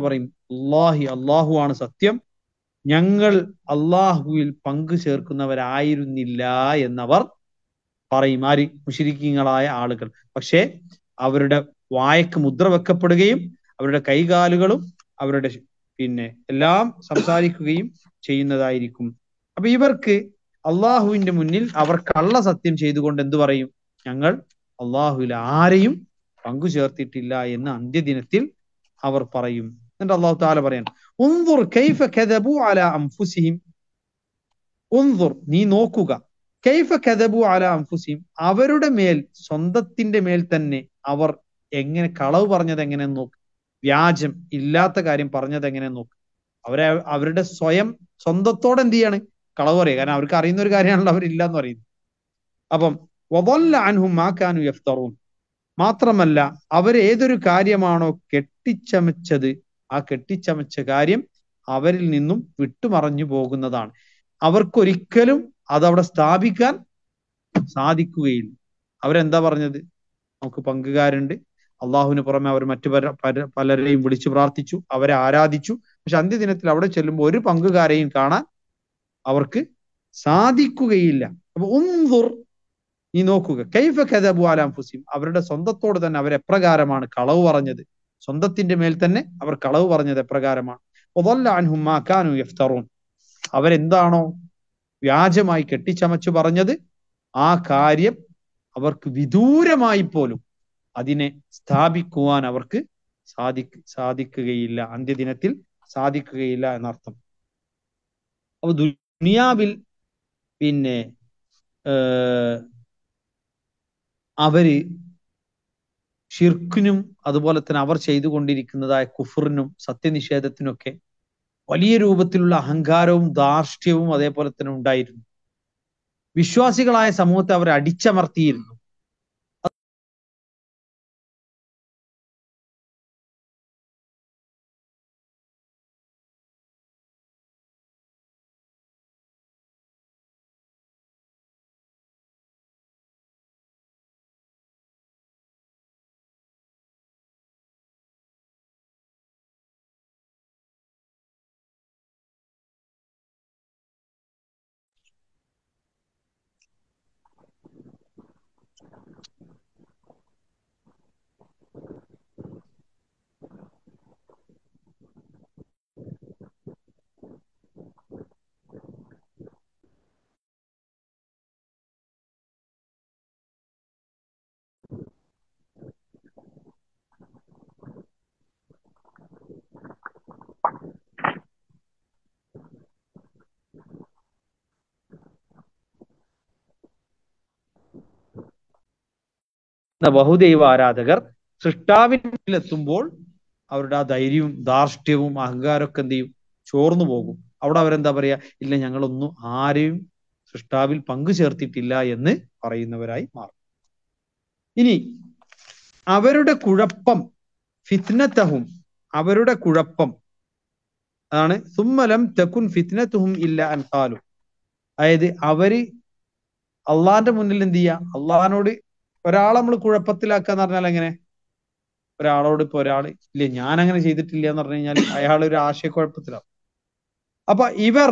അള്ളാഹി അള്ളാഹു ആണ് സത്യം ഞങ്ങൾ അള്ളാഹുവിൽ പങ്കു ചേർക്കുന്നവരായിരുന്നില്ല എന്നവർ പറയും ആര് മുഷിരിക്കീങ്ങളായ ആളുകൾ പക്ഷേ അവരുടെ വായക്ക് മുദ്ര വെക്കപ്പെടുകയും അവരുടെ കൈകാലുകളും അവരുടെ പിന്നെ എല്ലാം സംസാരിക്കുകയും ചെയ്യുന്നതായിരിക്കും അപ്പൊ ഇവർക്ക് അള്ളാഹുവിന്റെ മുന്നിൽ അവർ കള്ള സത്യം ചെയ്തുകൊണ്ട് എന്തു പറയും ഞങ്ങൾ അള്ളാഹുവിൽ ആരെയും പങ്കു ചേർത്തിട്ടില്ല എന്ന് അന്ത്യദിനത്തിൽ അവർ പറയും എന്നിട്ട് അള്ളാഹു താല പറയാൻ ഉൻദുർ കൈഫ കദബു അല അംഫുസിഹിം ഉൻദുർ നീ നോക്കുക കൈഫ കദബു അല അംഫുസിഹിം അവരുടെ മേൽ സ്വന്തത്തിന്റെ മേൽ തന്നെ അവർ എങ്ങനെ കളവ് പറഞ്ഞത് എങ്ങനെ നോക്ക് വ്യാജം ഇല്ലാത്ത കാര്യം പറഞ്ഞത് എങ്ങനെ നോക്ക് അവരെ അവരുടെ സ്വയം സ്വന്തത്തോടെ എന്ത് ചെയ്യാണ് കളവ് പറയുക കാരണം അവർക്ക് അറിയുന്ന ഒരു കാര്യമാണല്ലോ അവരില്ല എന്ന് പറയുന്നത് അപ്പം വദല്ല അൻഹും മാക്കാനു യഫ്തറൂൻ മാത്രമല്ല അവർ ഏതൊരു കാര്യമാണോ കെട്ടിച്ചമച്ചത് ആ കെട്ടിച്ചമച്ച കാര്യം അവരിൽ നിന്നും വിട്ടുമറഞ്ഞു പോകുന്നതാണ് അവർക്കൊരിക്കലും അതവിടെ സ്ഥാപിക്കാൻ സാധിക്കുകയില്ല അവരെന്താ പറഞ്ഞത് നമുക്ക് പങ്കുകാരുണ്ട് അള്ളാഹുവിന് പുറമെ അവർ മറ്റു പല പല- പലരെയും വിളിച്ചു പ്രാർത്ഥിച്ചു അവരെ ആരാധിച്ചു പക്ഷെ അന്ത്യദിനത്തിൽ അവിടെ ചെല്ലുമ്പോൾ ഒരു പങ്കുകാരെയും കാണാൻ അവർക്ക് സാധിക്കുകയില്ല അപ്പൊ ഉൻദുർ നീ നോക്കുക കൈഫ കദബു അലാം ഫുസിം അവരുടെ സ്വന്തത്തോട് തന്നെ അവർ എപ്രകാരമാണ് കളവ് പറഞ്ഞത് സ്വന്തത്തിന്റെ മേൽ തന്നെ അവർ കളവ് പറഞ്ഞത് എപ്രകാരമാണ് വദല്ല അൻഹും മാ കാനൂ യഫ്തറൂൻ അവരെന്താണോ വ്യാജമായി കെട്ടിച്ചമച്ചു പറഞ്ഞത് ആ കാര്യം അവർക്ക് വിദൂരമായി പോലും അതിനെ സ്ഥാപിക്കുവാൻ അവർക്ക് സാധിക്ക സാധിക്കുകയില്ല അന്ത്യദിനത്തിൽ സാധിക്കുകയില്ല എന്നർത്ഥം അപ്പൊ ദുനിയാവിൽ പിന്നെ ഏർ അവര് ഷിർക്കിനും അതുപോലെ തന്നെ അവർ ചെയ്തുകൊണ്ടിരിക്കുന്നതായ കുഫറിനും സത്യനിഷേധത്തിനൊക്കെ വലിയ രൂപത്തിലുള്ള അഹങ്കാരവും ധാർഷ്ട്യവും അതേപോലെ തന്നെ ഉണ്ടായിരുന്നു വിശ്വാസികളായ സമൂഹത്തെ അവർ അടിച്ചമർത്തിയിരുന്നു എന്ന ബഹുദൈവ ആരാധകർ സൃഷ്ടാവിനെത്തുമ്പോൾ അവരുടെ ആ ധൈര്യവും ധാർഷ്ട്യവും അഹങ്കാരമൊക്കെ എന്ത് ചെയ്യും ചോർന്നു പോകും അവിടെ അവരെന്താ പറയാ ഇല്ല ഞങ്ങളൊന്നും ആരെയും സൃഷ്ടാവിൽ പങ്കു ചേർത്തിട്ടില്ല എന്ന് പറയുന്നവരായി മാറും ഇനി അവരുടെ കുഴപ്പം ഫിത്നത്തഹും അവരുടെ കുഴപ്പം അതാണ് സുമ്മലം തെക്കുൻ ഫിത്നത്തുഹും ഇല്ല അൻകാലും അതായത് അവര് അള്ളാന്റെ മുന്നിൽ എന്ത് ചെയ്യാ അള്ളഹാനോട് ഒരാളെ നമ്മൾ കുഴപ്പത്തിലാക്കാന്ന് പറഞ്ഞാൽ എങ്ങനെ ഒരാളോട് ഇപ്പൊ ഒരാള് ഇല്ല ഞാൻ അങ്ങനെ ചെയ്തിട്ടില്ല എന്ന് പറഞ്ഞു കഴിഞ്ഞാൽ അയാൾ ഒരു ആശയക്കുഴപ്പത്തിലാവും അപ്പൊ ഇവർ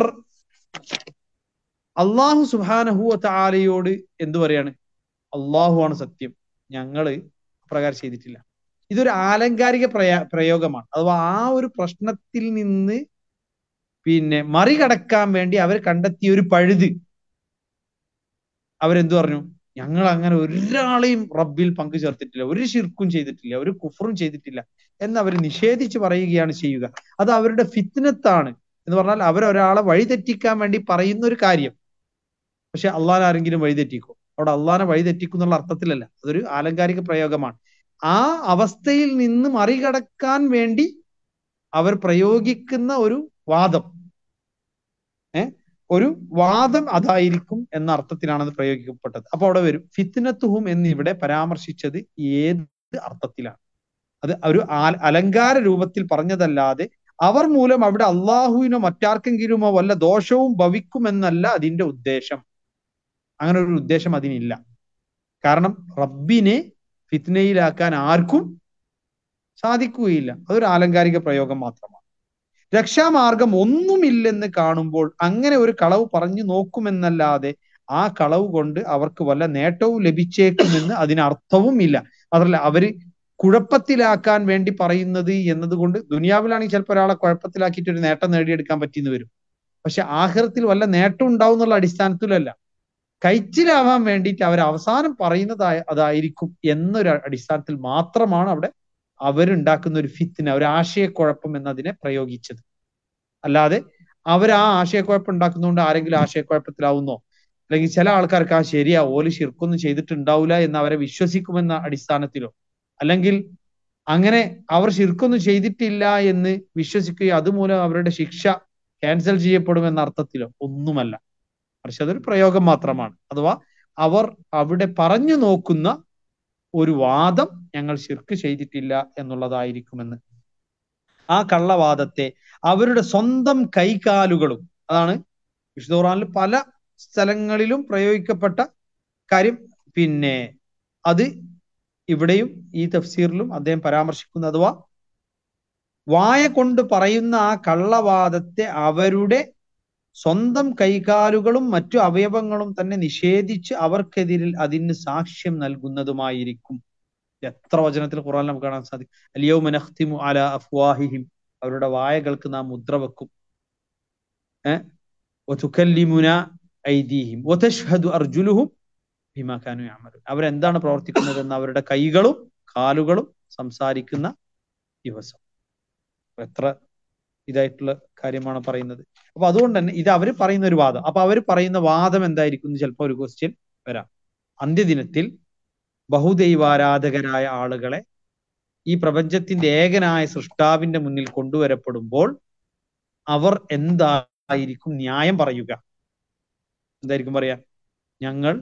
അള്ളാഹു സുബാനഹു താലയോട് എന്തു പറയാണ് അള്ളാഹു ആണ് സത്യം ഞങ്ങള് പ്രകാരം ചെയ്തിട്ടില്ല ഇതൊരു ആലങ്കാരിക പ്രയ പ്രയോഗമാണ് അഥവാ ആ ഒരു പ്രശ്നത്തിൽ നിന്ന് പിന്നെ മറികടക്കാൻ വേണ്ടി അവർ കണ്ടെത്തിയ ഒരു പഴുത് അവരെന്തു പറഞ്ഞു ഞങ്ങൾ അങ്ങനെ ഒരാളെയും റബ്ബിൽ പങ്കു ചേർത്തിട്ടില്ല ഒരു ഷിർക്കും ചെയ്തിട്ടില്ല ഒരു കുഫറും ചെയ്തിട്ടില്ല എന്ന് അവർ നിഷേധിച്ച് പറയുകയാണ് ചെയ്യുക അത് അവരുടെ ഫിത്നത്താണ് എന്ന് പറഞ്ഞാൽ അവരൊരാളെ വഴിതെറ്റിക്കാൻ വേണ്ടി പറയുന്ന ഒരു കാര്യം പക്ഷെ അള്ളാൻ ആരെങ്കിലും വഴിതെറ്റിക്കോ അവിടെ അള്ളാനെ വഴിതെറ്റിക്കും എന്നുള്ള അർത്ഥത്തിലല്ല അതൊരു ആലങ്കാരിക പ്രയോഗമാണ് ആ അവസ്ഥയിൽ നിന്ന് മറികടക്കാൻ വേണ്ടി അവർ പ്രയോഗിക്കുന്ന ഒരു വാദം ഏ ഒരു വാദം അതായിരിക്കും എന്ന അർത്ഥത്തിലാണ് അത് പ്രയോഗിക്കപ്പെട്ടത് അപ്പൊ അവിടെ വരും ഫിത്നത്തുഹും എന്നിവിടെ പരാമർശിച്ചത് ഏത് അർത്ഥത്തിലാണ് അത് ഒരു അലങ്കാര രൂപത്തിൽ പറഞ്ഞതല്ലാതെ അവർ മൂലം അവിടെ അള്ളാഹുവിനോ മറ്റാർക്കെങ്കിലുമോ വല്ല ദോഷവും ഭവിക്കുമെന്നല്ല അതിന്റെ ഉദ്ദേശം അങ്ങനെ ഒരു ഉദ്ദേശം അതിനില്ല കാരണം റബ്ബിനെ ഫിത്നയിലാക്കാൻ ആർക്കും സാധിക്കുകയില്ല അതൊരു ആലങ്കാരിക പ്രയോഗം മാത്രമാണ് രക്ഷാമാർഗം ഒന്നുമില്ലെന്ന് കാണുമ്പോൾ അങ്ങനെ ഒരു കളവ് പറഞ്ഞു നോക്കുമെന്നല്ലാതെ ആ കളവ് കൊണ്ട് അവർക്ക് വല്ല നേട്ടവും ലഭിച്ചേക്കുമെന്ന് അതിനർത്ഥവും ഇല്ല അതല്ല അവര് കുഴപ്പത്തിലാക്കാൻ വേണ്ടി പറയുന്നത് എന്നതുകൊണ്ട് ദുനിയാവിലാണെങ്കിൽ ചിലപ്പോൾ ഒരാളെ കുഴപ്പത്തിലാക്കിയിട്ട് ഒരു നേട്ടം നേടിയെടുക്കാൻ പറ്റിയെന്ന് വരും പക്ഷെ ആഹ്റത്തിൽ വല്ല നേട്ടം ഉണ്ടാവും എന്നുള്ള അടിസ്ഥാനത്തിലല്ല കൈച്ചിലാവാൻ വേണ്ടിയിട്ട് അവർ അവസാനം പറയുന്നതായ അതായിരിക്കും എന്നൊരു അടിസ്ഥാനത്തിൽ മാത്രമാണ് അവിടെ അവരുണ്ടാക്കുന്ന ഒരു ഫിത്തിന് ഒരു ആശയക്കുഴപ്പം എന്നതിനെ പ്രയോഗിച്ചത് അല്ലാതെ അവർ ആ ആശയക്കുഴപ്പം ഉണ്ടാക്കുന്നതുകൊണ്ട് ആരെങ്കിലും ആശയക്കുഴപ്പത്തിലാവുന്നോ അല്ലെങ്കിൽ ചില ആൾക്കാർക്ക് ആ ശരിയാ ഓല് ശിർക്കൊന്നും ചെയ്തിട്ടുണ്ടാവില്ല എന്ന് അവരെ വിശ്വസിക്കുമെന്ന അടിസ്ഥാനത്തിലോ അല്ലെങ്കിൽ അങ്ങനെ അവർ ശിർക്കൊന്നും ചെയ്തിട്ടില്ല എന്ന് വിശ്വസിക്കുകയും അതുമൂലം അവരുടെ ശിക്ഷ ക്യാൻസൽ ചെയ്യപ്പെടുമെന്ന അർത്ഥത്തിലോ ഒന്നുമല്ല പക്ഷെ അതൊരു പ്രയോഗം മാത്രമാണ് അഥവാ അവർ അവിടെ പറഞ്ഞു നോക്കുന്ന ഒരു വാദം ഞങ്ങൾ ശിർക്ക് ചെയ്തിട്ടില്ല എന്നുള്ളതായിരിക്കുമെന്ന് ആ കള്ളവാദത്തെ അവരുടെ സ്വന്തം കൈകാലുകളും അതാണ് വിശുദ്ധ ഖുർആനിൽ പല സ്ഥലങ്ങളിലും പ്രയോഗിക്കപ്പെട്ട കാര്യം പിന്നെ അത് ഇവിടെയും ഈ തഫ്സീറിലും അദ്ദേഹം പരാമർശിക്കുന്നു അഥവാ വായ കൊണ്ട് പറയുന്ന ആ കള്ളവാദത്തെ അവരുടെ സ്വന്തം കൈകാലുകളും മറ്റു അവയവങ്ങളും തന്നെ നിഷേധിച്ച് അവർക്കെതിരിൽ അതിന് സാക്ഷ്യം നൽകുന്നതുമായിരിക്കും എത്ര വചനത്തിൽ ഖുറാൻ നമുക്ക് കാണാൻ സാധിക്കും അലിയോ മനഖ്തിമു അല അഫ്വാഹിഹിം അവരുടെ വായകൾക്ക് നാം മുദ്ര വെക്കും ഏഹ് ഐദീഹിം വതഷ്ഹദു അർജുലുഹും ബിമാ കാനു യഅമലൂൻ അവരെന്താണ് പ്രവർത്തിക്കുന്നത് എന്ന് അവരുടെ കൈകളും കാലുകളും സംസാരിക്കുന്ന ദിവസം എത്ര ഇതായിട്ടുള്ള കാര്യമാണ് പറയുന്നത് അപ്പൊ അതുകൊണ്ട് തന്നെ ഇത് അവർ പറയുന്ന ഒരു വാദം അപ്പൊ അവർ പറയുന്ന വാദം എന്തായിരിക്കും ചിലപ്പോൾ ഒരു ക്വസ്റ്റ്യൻ വരാം അന്ത്യദിനത്തിൽ ബഹുദൈവാരാധകരായ ആളുകളെ ഈ പ്രപഞ്ചത്തിന്റെ ഏകനായ സൃഷ്ടാവിന്റെ മുന്നിൽ കൊണ്ടുവരപ്പെടുമ്പോൾ അവർ എന്തായിരിക്കും ന്യായം പറയുക എന്തായിരിക്കും പറയാ ഞങ്ങൾ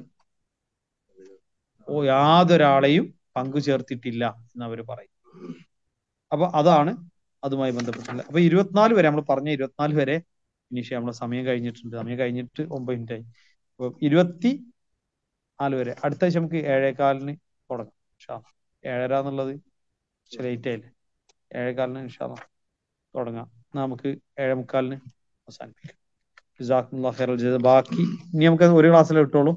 ഓ യാതൊരാളെയും പങ്കു ചേർത്തിട്ടില്ല എന്ന് അവർ പറയും അപ്പൊ അതാണ് അതുമായി ബന്ധപ്പെട്ടുള്ളത് അപ്പൊ ഇരുപത്തിനാല് വരെ നമ്മൾ പറഞ്ഞ ഇരുപത്തിനാല് വരെ ഇനിഷ്യ നമ്മളെ സമയം കഴിഞ്ഞിട്ടുണ്ട് സമയം കഴിഞ്ഞിട്ട് ഒമ്പത് മിനിറ്റ് ആയി അപ്പൊ ഇരുപത്തി നാല് വരെ അടുത്ത ആഴ്ച നമുക്ക് ഏഴേകാലിന് തുടങ്ങാം ഇൻഷാ ഏഴര എന്നുള്ളത് ലേറ്റ് ആയില്ലേ ഏഴേകാലിന് ഇൻഷാ തുടങ്ങാം നമുക്ക് ഏഴേ മുക്കാലിന് അവസാനിപ്പിക്കാം ജസാഖുല്ലാ ഖൈറൽ ജസ ബാക്കി ഇനി നമുക്ക് ഒരു ക്ലാസ്സിൽ കിട്ടുള്ളൂ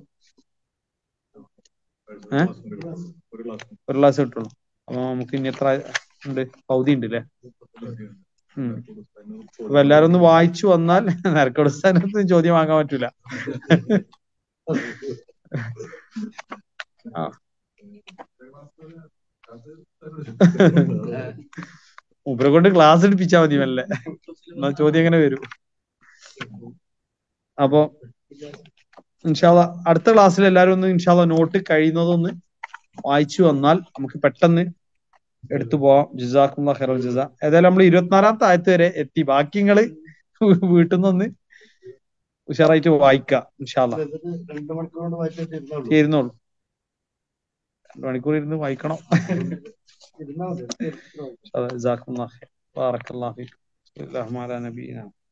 ഏഹ് ഒരു ക്ലാസ് കിട്ടുള്ളൂ അപ്പൊ നമുക്ക് ഇനി എത്ര ഉണ്ട് പൗതി ഉണ്ട് അല്ലേ ഉം അപ്പൊ എല്ലാരും ഒന്ന് വായിച്ചു വന്നാൽ നരക്കടുസ്ഥാനത്ത് ചോദ്യം വാങ്ങാൻ പറ്റൂല ആ മൂപ്പരെ കൊണ്ട് ക്ലാസ് എടുപ്പിച്ചാൽ മതി മെല്ലെ എന്നാ ചോദ്യം എങ്ങനെ വരും അപ്പൊ ഇൻഷാല്ല അടുത്ത ക്ലാസ്സിൽ എല്ലാവരും ഒന്ന് ഇൻഷാല്ല നോട്ട് കഴിയുന്നതൊന്ന് വായിച്ചു വന്നാൽ നമുക്ക് പെട്ടെന്ന് എടുത്തു പോവാം ജിസാഖുള്ള ഖെറൽ ജിസ ഏതായാലും നമ്മൾ ഇരുപത്തിനാലാമത്തെ ആയത്ത് വരെ എത്തി ബാക്കി നിങ്ങള് വീട്ടിൽ നിന്നൊന്ന് ഉഷാറായിട്ട് വായിക്കാം ഇൻഷാല്ല രണ്ട് മണിക്കൂർ കൊണ്ട് വായിച്ചിട്ട് ഇരുന്നോളൂ ഇരുന്നോളൂ രണ്ടു മണിക്കൂർ ഇരുന്ന് വായിക്കണം ഇരുന്നാ മതി جزاكم الله خير بارك الله فيكم بسم الله على نبينا